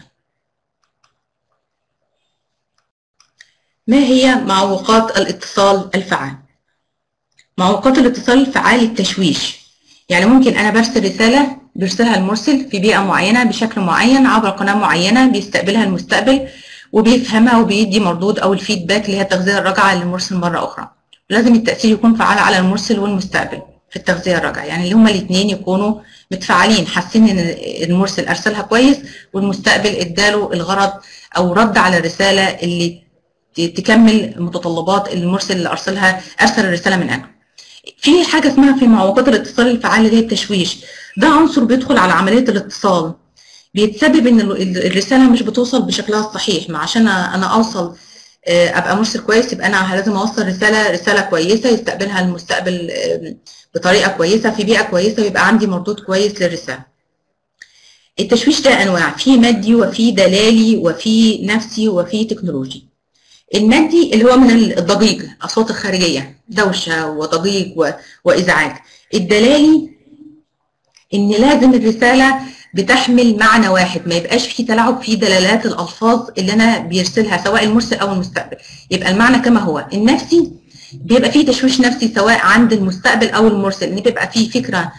ما هي معوقات الاتصال الفعال معوقات الاتصال الفعال التشويش يعني ممكن انا برسل رساله بيرسلها المرسل في بيئه معينه بشكل معين عبر قناه معينه بيستقبلها المستقبل وبيفهمها وبيدي مردود او الفيدباك اللي هي التغذيه الراجعه للمرسل مره اخرى لازم التاثير يكون فعال على المرسل والمستقبل في التغذيه الراجعه يعني اللي هما الاثنين يكونوا متفاعلين حاسين ان المرسل ارسلها كويس والمستقبل اداله الغرض او رد على الرساله اللي تكمل متطلبات المرسل اللي ارسلها ارسل الرساله من اجله في حاجه اسمها في معوقات الاتصال الفعال اللي هي التشويش ده عنصر بيدخل على عمليه الاتصال بيتسبب ان الرساله مش بتوصل بشكلها الصحيح ما عشان انا اوصل ابقى مرسل كويس يبقى انا لازم اوصل رساله رساله كويسه يستقبلها المستقبل بطريقه كويسه في بيئه كويسه ويبقى عندي مردود كويس للرساله التشويش ده انواع في مادي وفي دلالي وفي نفسي وفي تكنولوجي المادي اللي هو من الضجيج الاصوات الخارجيه دوشه وضجيج وازعاج الدلالي ان لازم الرساله بتحمل معنى واحد ما يبقاش في تلاعب في دلالات الالفاظ اللي انا بيرسلها سواء المرسل او المستقبل يبقى المعنى كما هو النفسي بيبقى فيه تشويش نفسي سواء عند المستقبل او المرسل ان بيبقى فيه فكره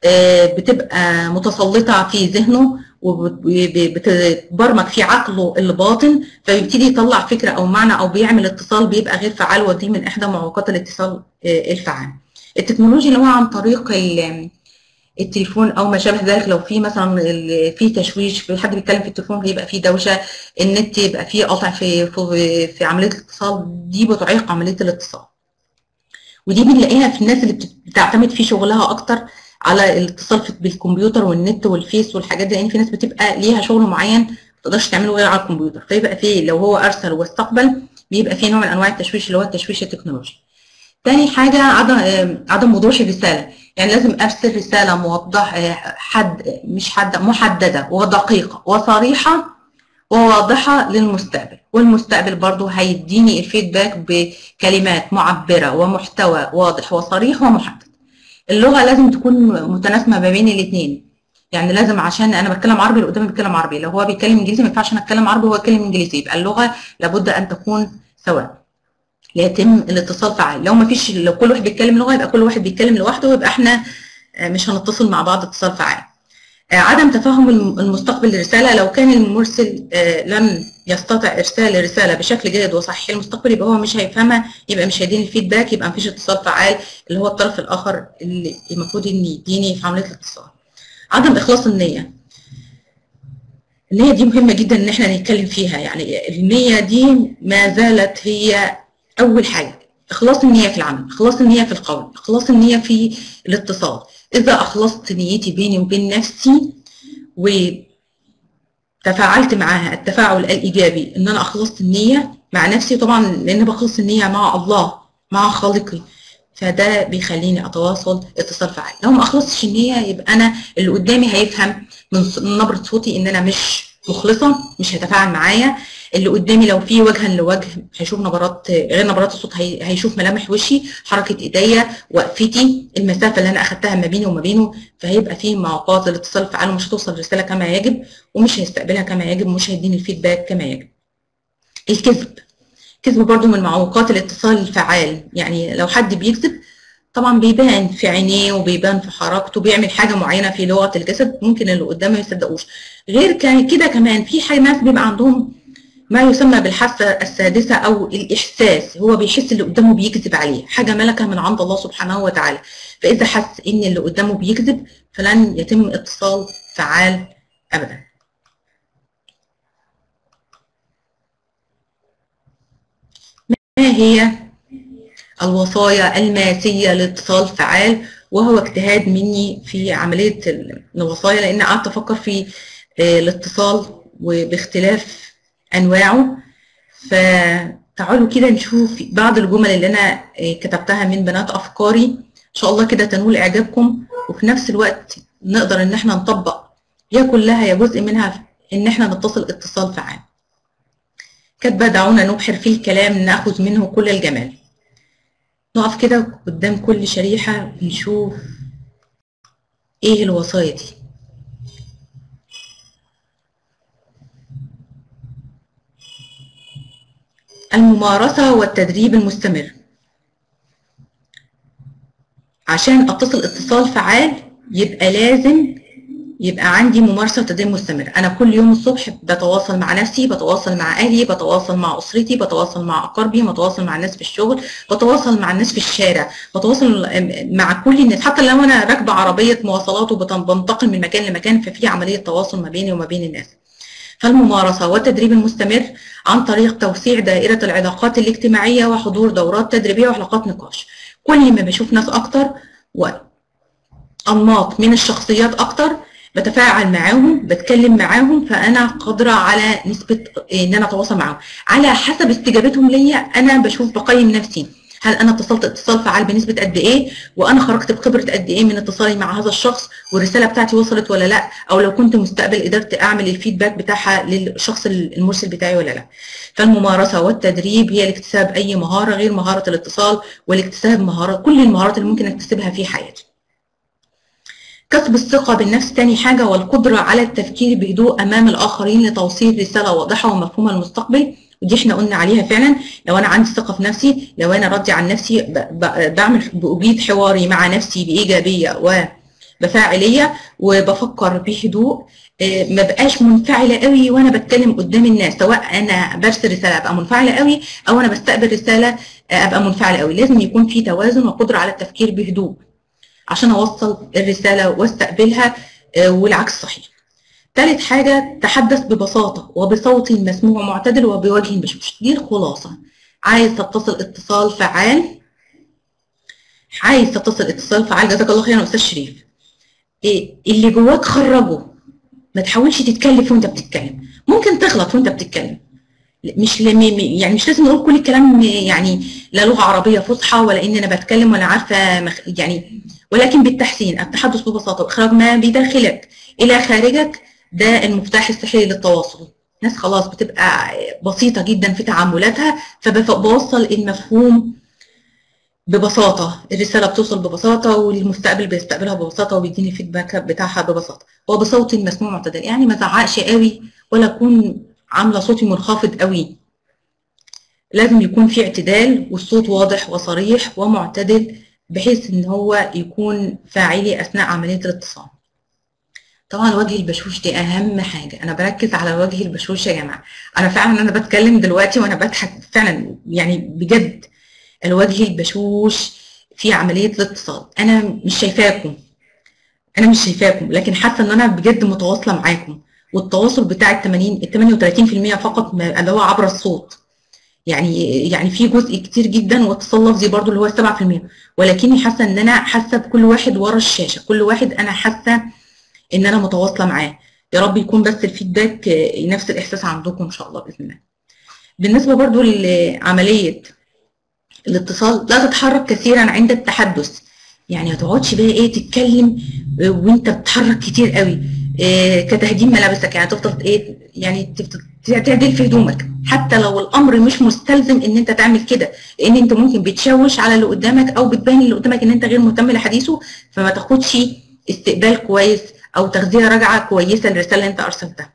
بتبقى متسلطه في ذهنه وبتبرمج في عقله الباطن فبيبتدي يطلع فكره او معنى او بيعمل اتصال بيبقى غير فعال ودي من احدى معوقات الاتصال الفعال. التكنولوجيا اللي هو عن طريق التليفون او ما شابه ذلك لو في مثلا في تشويش في حد بيتكلم في التليفون بيبقى في دوشه النت يبقى في قطع في في, في عمليه الاتصال دي بتعيق عمليه الاتصال. ودي بنلاقيها في الناس اللي بتعتمد في شغلها اكتر على الاتصال بالكمبيوتر والنت والفيس والحاجات دي لان في ناس بتبقى ليها شغل معين ما تقدرش تعمله غير على الكمبيوتر فيبقى في لو هو ارسل واستقبل بيبقى في نوع من انواع التشويش اللي هو التشويش التكنولوجي. تاني حاجه عدم عدم وضوح الرساله يعني لازم ارسل رساله موضح حد مش حد محدده ودقيقه وصريحه وواضحه للمستقبل والمستقبل برضو هيديني الفيدباك بكلمات معبره ومحتوى واضح وصريح ومحدد اللغه لازم تكون متناسبه ما بين الاثنين يعني لازم عشان انا بتكلم عربي اللي قدامي بيتكلم عربي لو هو بيتكلم انجليزي ما ينفعش انا اتكلم عربي وهو يتكلم انجليزي يبقى اللغه لابد ان تكون سواء ليتم الاتصال فعال لو ما فيش لو كل واحد بيتكلم لغه يبقى كل واحد بيتكلم لوحده ويبقى احنا مش هنتصل مع بعض اتصال فعال عدم تفهم المستقبل للرساله لو كان المرسل لم يستطع ارسال الرساله بشكل جيد وصحيح للمستقبل يبقى هو مش هيفهمها يبقى مش هيديني الفيدباك يبقى مفيش اتصال فعال اللي هو الطرف الاخر اللي المفروض ان يديني في عمليه الاتصال عدم اخلاص النيه النيه دي مهمه جدا ان احنا نتكلم فيها يعني النيه دي ما زالت هي اول حاجه اخلاص النيه في العمل اخلاص النيه في القول اخلاص النيه في الاتصال اذا اخلصت نيتي بيني وبين نفسي وتفاعلت معاها التفاعل الايجابي ان انا اخلصت النيه مع نفسي طبعا لان بخلص النيه مع الله مع خالقي فده بيخليني اتواصل اتصال فعال لو ما اخلصتش النيه يبقى انا اللي قدامي هيفهم من نبره صوتي ان انا مش مخلصه مش هيتفاعل معايا اللي قدامي لو في وجها لوجه هيشوف نبرات غير نبرات الصوت هيشوف ملامح وشي حركه ايديا وقفتي المسافه اللي انا اخدتها ما بيني وما بينه فهيبقى في معوقات الاتصال الفعال ومش هتوصل الرساله كما يجب ومش هيستقبلها كما يجب ومش هيديني الفيدباك كما يجب الكذب كذب برضو من معوقات الاتصال الفعال يعني لو حد بيكذب طبعا بيبان في عينيه وبيبان في حركته بيعمل حاجه معينه في لغه الجسد ممكن اللي قدامه ما يصدقوش غير كده كمان في حاجه ناس بيبقى عندهم ما يسمى بالحاسه السادسه او الاحساس هو بيحس اللي قدامه بيكذب عليه حاجه ملكه من عند الله سبحانه وتعالى فاذا حس ان اللي قدامه بيكذب فلن يتم اتصال فعال ابدا ما هي الوصايا الماسيه لاتصال فعال وهو اجتهاد مني في عمليه الوصايا لان قعدت افكر في الاتصال وباختلاف انواعه فتعالوا كده نشوف بعض الجمل اللي انا كتبتها من بنات افكاري ان شاء الله كده تنول اعجابكم وفي نفس الوقت نقدر ان احنا نطبق يا كلها يا جزء منها ان احنا نتصل اتصال فعال كاتبه دعونا نبحر في الكلام ناخذ منه كل الجمال نقف كده قدام كل شريحه ونشوف ايه الوصايا دي الممارسة والتدريب المستمر عشان اتصل اتصال فعال يبقى لازم يبقى عندي ممارسة وتدريب مستمر أنا كل يوم الصبح بتواصل مع نفسي بتواصل مع أهلي بتواصل مع أسرتي بتواصل مع أقاربي بتواصل مع الناس في الشغل بتواصل مع الناس في الشارع بتواصل مع كل الناس حتى لو أنا راكبة عربية مواصلات وبنتقل من مكان لمكان ففي عملية تواصل ما بيني وما بين الناس فالممارسة والتدريب المستمر عن طريق توسيع دائرة العلاقات الاجتماعية وحضور دورات تدريبية وحلقات نقاش كل ما بشوف ناس أكتر وأنماط من الشخصيات أكتر بتفاعل معاهم بتكلم معاهم فانا قادره على نسبه ان انا اتواصل معاهم على حسب استجابتهم ليا انا بشوف بقيم نفسي هل انا اتصلت اتصال فعال بنسبه قد ايه وانا خرجت بخبره قد ايه من اتصالي مع هذا الشخص والرساله بتاعتي وصلت ولا لا او لو كنت مستقبل قدرت اعمل الفيدباك بتاعها للشخص المرسل بتاعي ولا لا فالممارسه والتدريب هي لاكتساب اي مهاره غير مهاره الاتصال والاكتساب مهارات كل المهارات اللي ممكن اكتسبها في حياتي كسب الثقة بالنفس تاني حاجة والقدرة على التفكير بهدوء أمام الآخرين لتوصيل رسالة واضحة ومفهومة للمستقبل ودي احنا قلنا عليها فعلا لو أنا عندي ثقة في نفسي لو أنا راضية عن نفسي بعمل بأجيد حواري مع نفسي بإيجابية وبفاعلية وبفكر بهدوء ما بقاش منفعلة قوي وأنا بتكلم قدام الناس سواء أنا برسل رسالة أبقى منفعلة قوي أو أنا بستقبل رسالة أبقى منفعلة قوي لازم يكون في توازن وقدرة على التفكير بهدوء عشان اوصل الرساله واستقبلها والعكس صحيح. ثالث حاجه تحدث ببساطه وبصوت مسموع معتدل وبوجه بشوش دي الخلاصه عايز تتصل اتصال فعال عايز تتصل اتصال فعال جزاك الله خيرا استاذ شريف إيه اللي جواك خرجه ما تحاولش تتكلف وانت بتتكلم ممكن تغلط وانت بتتكلم مش يعني مش لازم نقول كل الكلام يعني لا لغه عربيه فصحى ولا ان انا بتكلم ولا عارفه يعني ولكن بالتحسين التحدث ببساطه واخراج ما بداخلك الى خارجك ده المفتاح السحري للتواصل ناس خلاص بتبقى بسيطه جدا في تعاملاتها فبوصل المفهوم ببساطه الرساله بتوصل ببساطه والمستقبل بيستقبلها ببساطه وبيديني الفيدباك بتاعها ببساطه وبصوت مسموع معتدل يعني ما زعقش قوي ولا اكون عامله صوتي منخفض قوي لازم يكون في اعتدال والصوت واضح وصريح ومعتدل بحيث ان هو يكون فاعلي اثناء عمليه الاتصال طبعا وجه البشوش دي اهم حاجه انا بركز على وجه البشوش يا جماعه انا فعلا انا بتكلم دلوقتي وانا بضحك فعلا يعني بجد الوجه البشوش في عمليه الاتصال انا مش شايفاكم انا مش شايفاكم لكن حاسه ان انا بجد متواصله معاكم والتواصل بتاع ال 80 ال 38% فقط اللي هو عبر الصوت يعني يعني في جزء كتير جدا واتصال لفظي برضو اللي هو 7% ولكني حاسه ان انا حاسه بكل واحد ورا الشاشه كل واحد انا حاسه ان انا متواصله معاه يا رب يكون بس الفيدباك نفس الاحساس عندكم ان شاء الله باذن الله بالنسبه برضو لعمليه الاتصال لا تتحرك كثيرا عند التحدث يعني ما تقعدش بقى ايه تتكلم وانت بتتحرك كتير قوي إيه كتهديم ملابسك يعني تفضل ايه يعني تعدل في هدومك حتى لو الامر مش مستلزم ان انت تعمل كده لان انت ممكن بتشوش على اللي قدامك او بتبين اللي قدامك ان انت غير مهتم لحديثه فما تاخدش استقبال كويس او تغذيه راجعه كويسه للرساله اللي انت ارسلتها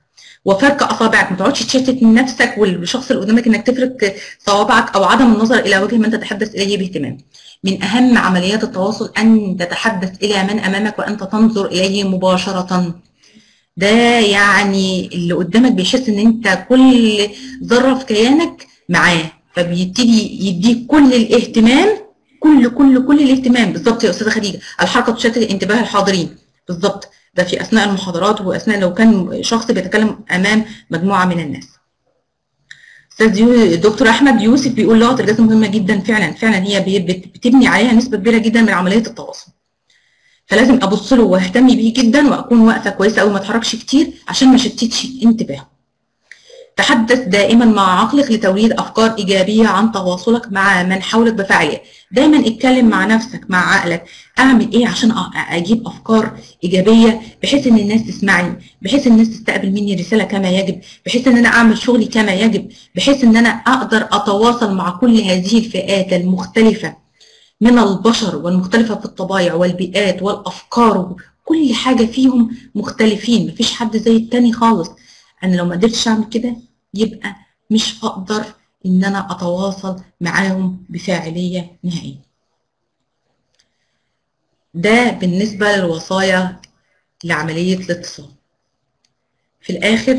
وفرك اصابعك ما تقعدش تشتت من نفسك والشخص اللي قدامك انك تفرك صوابعك او عدم النظر الى وجه من تتحدث اليه باهتمام من اهم عمليات التواصل ان تتحدث الى من امامك وانت تنظر اليه مباشره ده يعني اللي قدامك بيحس ان انت كل ذره في كيانك معاه فبيبتدي يديك كل الاهتمام كل كل كل الاهتمام بالظبط يا استاذه خديجه الحركه تشتت انتباه الحاضرين بالظبط ده في اثناء المحاضرات واثناء لو كان شخص بيتكلم امام مجموعه من الناس استاذ دكتور احمد يوسف بيقول لغه الجسم مهمه جدا فعلا فعلا هي بتبني عليها نسبه كبيره جدا من عمليه التواصل فلازم ابص له واهتم بيه جدا واكون واقفه كويسه قوي ما اتحركش كتير عشان ما شتتش انتباهه تحدث دائما مع عقلك لتوليد افكار ايجابيه عن تواصلك مع من حولك بفاعليه دايما اتكلم مع نفسك مع عقلك اعمل ايه عشان اجيب افكار ايجابيه بحيث ان الناس تسمعني بحيث الناس تستقبل مني رساله كما يجب بحيث ان انا اعمل شغلي كما يجب بحيث ان انا اقدر اتواصل مع كل هذه الفئات المختلفه من البشر والمختلفه في الطبايع والبيئات والافكار كل حاجه فيهم مختلفين مفيش حد زي التاني خالص انا لو ما قدرتش اعمل كده يبقى مش هقدر ان انا اتواصل معاهم بفاعليه نهائيه ده بالنسبه للوصايا لعمليه الاتصال في الاخر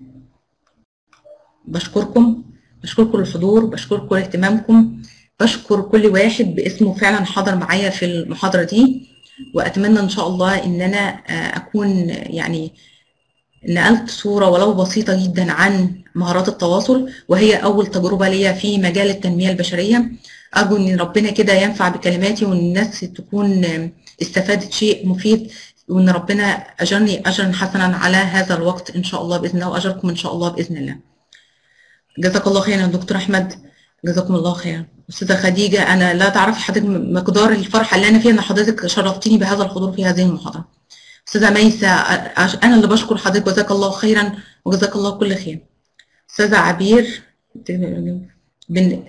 بشكركم بشكركم الحضور بشكركم اهتمامكم بشكر كل واحد باسمه فعلا حضر معايا في المحاضره دي واتمنى ان شاء الله ان انا اكون يعني نقلت صورة ولو بسيطة جدا عن مهارات التواصل وهي أول تجربة ليا في مجال التنمية البشرية أرجو إن ربنا كده ينفع بكلماتي وإن الناس تكون استفادت شيء مفيد وإن ربنا أجرني أجرا حسنا على هذا الوقت إن شاء الله بإذن الله وأجركم إن شاء الله بإذن الله جزاك الله خيرا يا دكتور أحمد جزاكم الله خيرا أستاذة خديجة أنا لا تعرفي حضرتك مقدار الفرحة اللي أنا فيها إن حضرتك شرفتيني بهذا الحضور في هذه المحاضرة استاذه ميسة انا اللي بشكر حضرتك جزاك الله خيرا وجزاك الله كل خير استاذه عبير بن...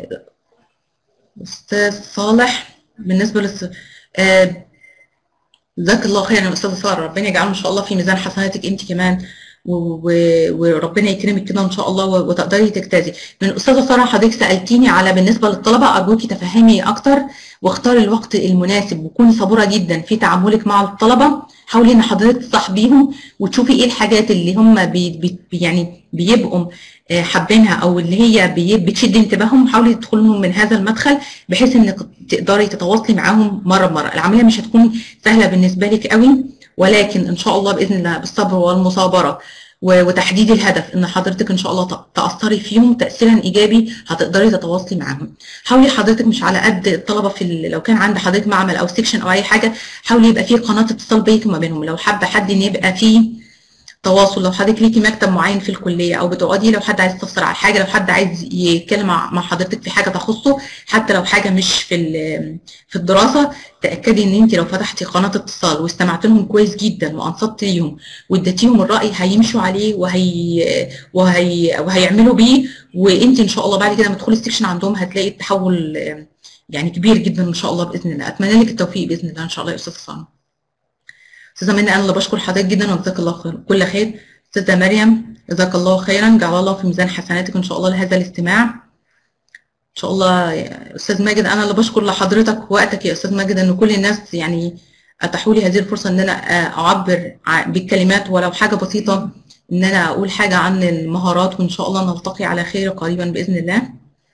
استاذ صالح بالنسبه للس... آه... جزاك الله خيرا يا استاذه ساره ربنا يجعله ان شاء الله في ميزان حسناتك انت كمان و... و... وربنا يكرمك كده ان شاء الله و... وتقدري تجتازي من استاذه ساره حضرتك سالتيني على بالنسبه للطلبه ارجوكي تفهمي اكتر واختاري الوقت المناسب وكوني صبوره جدا في تعاملك مع الطلبه حاولي ان حضرتك تصاحبيهم وتشوفي ايه الحاجات اللي هم بي بي يعني بيبقوا حابينها او اللي هي بي بتشد انتباههم حاولي تدخلهم من هذا المدخل بحيث انك تقدري تتواصلي معاهم مره بمره العمليه مش هتكون سهله بالنسبه لك قوي ولكن ان شاء الله باذن الله بالصبر والمصابره وتحديد الهدف ان حضرتك ان شاء الله تاثري فيهم تاثيرا ايجابي هتقدري تتواصلي معاهم حاولي حضرتك مش على قد الطلبه في لو كان عند حضرتك معمل او سيكشن او اي حاجه حاولي يبقى في قناه اتصال بينك وما بينهم لو حابه حد ان يبقى فيه تواصل لو حضرتك ليكي مكتب معين في الكليه او بتقعدي لو حد عايز يستفسر على حاجه لو حد عايز يتكلم مع حضرتك في حاجه تخصه حتى لو حاجه مش في في الدراسه تاكدي ان انت لو فتحتي قناه اتصال واستمعت لهم كويس جدا وانصتي ليهم واديتيهم الراي هيمشوا عليه وهي وهي وهيعملوا بيه وانت ان شاء الله بعد كده لما تدخلي السكشن عندهم هتلاقي التحول يعني كبير جدا ان شاء الله باذن الله اتمنى لك التوفيق باذن الله ان شاء الله يا استاذه صانع استاذه منى انا اللي بشكر حضرتك جدا وجزاك الله خير كل خير استاذه مريم جزاك الله خيرا جعل الله في ميزان حسناتك ان شاء الله لهذا الاستماع ان شاء الله يا استاذ ماجد انا اللي بشكر لحضرتك وقتك يا استاذ ماجد ان كل الناس يعني اتاحوا لي هذه الفرصه ان انا اعبر بالكلمات ولو حاجه بسيطه ان انا اقول حاجه عن المهارات وان شاء الله نلتقي على خير قريبا باذن الله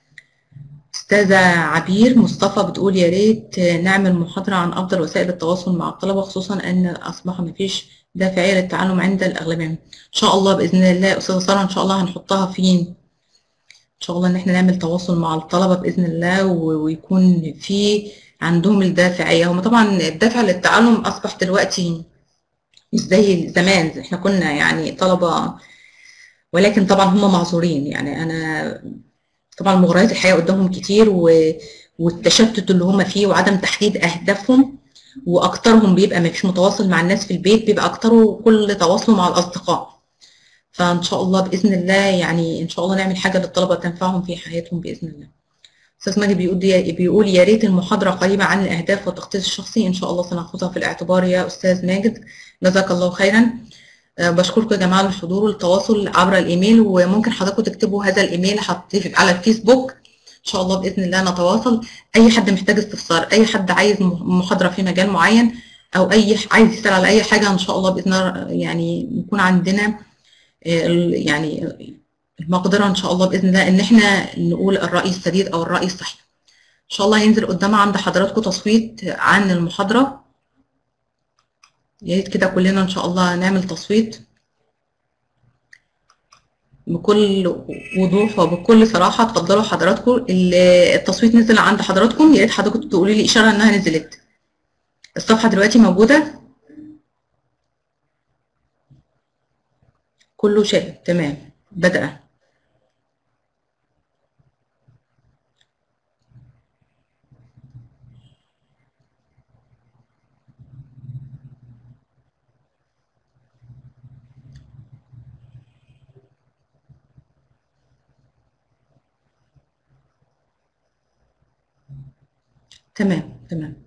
استاذه عبير مصطفى بتقول يا ريت نعمل محاضره عن افضل وسائل التواصل مع الطلبه خصوصا ان اصبح مفيش دافعيه للتعلم عند الاغلبيه ان شاء الله باذن الله استاذه ساره ان شاء الله هنحطها في ان شاء الله ان احنا نعمل تواصل مع الطلبه باذن الله ويكون في عندهم الدافعيه هم طبعا الدافع للتعلم اصبح دلوقتي مش زي زمان احنا كنا يعني طلبه ولكن طبعا هم معذورين يعني انا طبعا مغريات الحياه قدامهم كتير و... والتشتت اللي هم فيه وعدم تحديد اهدافهم واكترهم بيبقى مش متواصل مع الناس في البيت بيبقى اكتره كل تواصله مع الاصدقاء فان شاء الله باذن الله يعني ان شاء الله نعمل حاجه للطلبه تنفعهم في حياتهم باذن الله استاذ ماجد بيقول بيقول يا ريت المحاضره قريبه عن الاهداف والتخطيط الشخصي ان شاء الله سناخذها في الاعتبار يا استاذ ماجد جزاك الله خيرا آه، بشكركم يا جماعة للحضور والتواصل عبر الإيميل وممكن حضراتكم تكتبوا هذا الإيميل حطيه على الفيسبوك إن شاء الله بإذن الله نتواصل أي حد محتاج استفسار أي حد عايز م- محاضرة في مجال معين أو أي ح- عايز يسأل على أي حاجة إن شاء الله بإذن الله يعني يكون عندنا آه، ال- يعني المقدرة إن شاء الله بإذن الله إن إحنا نقول الرأي السديد أو الرأي الصحيح إن شاء الله هينزل قدام عند حضراتكم تصويت عن المحاضرة يا ريت كده كلنا إن شاء الله نعمل تصويت بكل وضوح وبكل صراحة اتفضلوا حضراتكم ال- التصويت نزل عند حضراتكم يا ريت حضراتكم تقولوا لي إشارة إنها نزلت الصفحة دلوقتي موجودة كله شايف تمام بدأ تمام تمام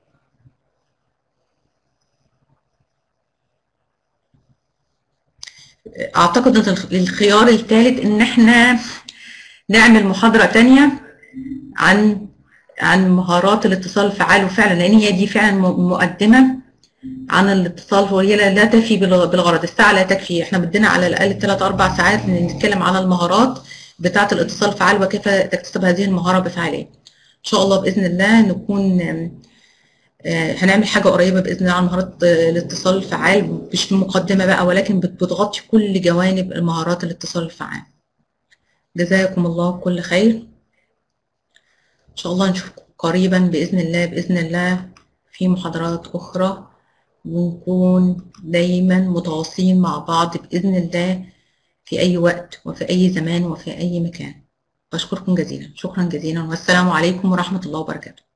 اعتقد ان الخ- الخيار الثالث ان احنا نعمل محاضرة تانية عن عن مهارات الاتصال الفعال وفعلا لان هي دي فعلا م- مقدمة عن الاتصال وهي لا لا تفي بالغ- بالغرض الساعة لا تكفي احنا بدنا على الاقل 3 4 ساعات نتكلم على المهارات بتاعة الاتصال الفعال وكيف تكتسب هذه المهارة بفعالية ان شاء الله باذن الله نكون آم، آه، هنعمل حاجة قريبة بإذن الله عن مهارات آه، الاتصال الفعال مش مقدمة بقى ولكن بت- بتغطي كل جوانب المهارات الاتصال الفعال جزاكم الله كل خير إن شاء الله نشوفكم قريبا بإذن الله بإذن الله في محاضرات أخرى ونكون دايما متواصلين مع بعض بإذن الله في أي وقت وفي أي زمان وفي أي مكان بشكركم جزيلا شكرا جزيلا والسلام عليكم ورحمة الله وبركاته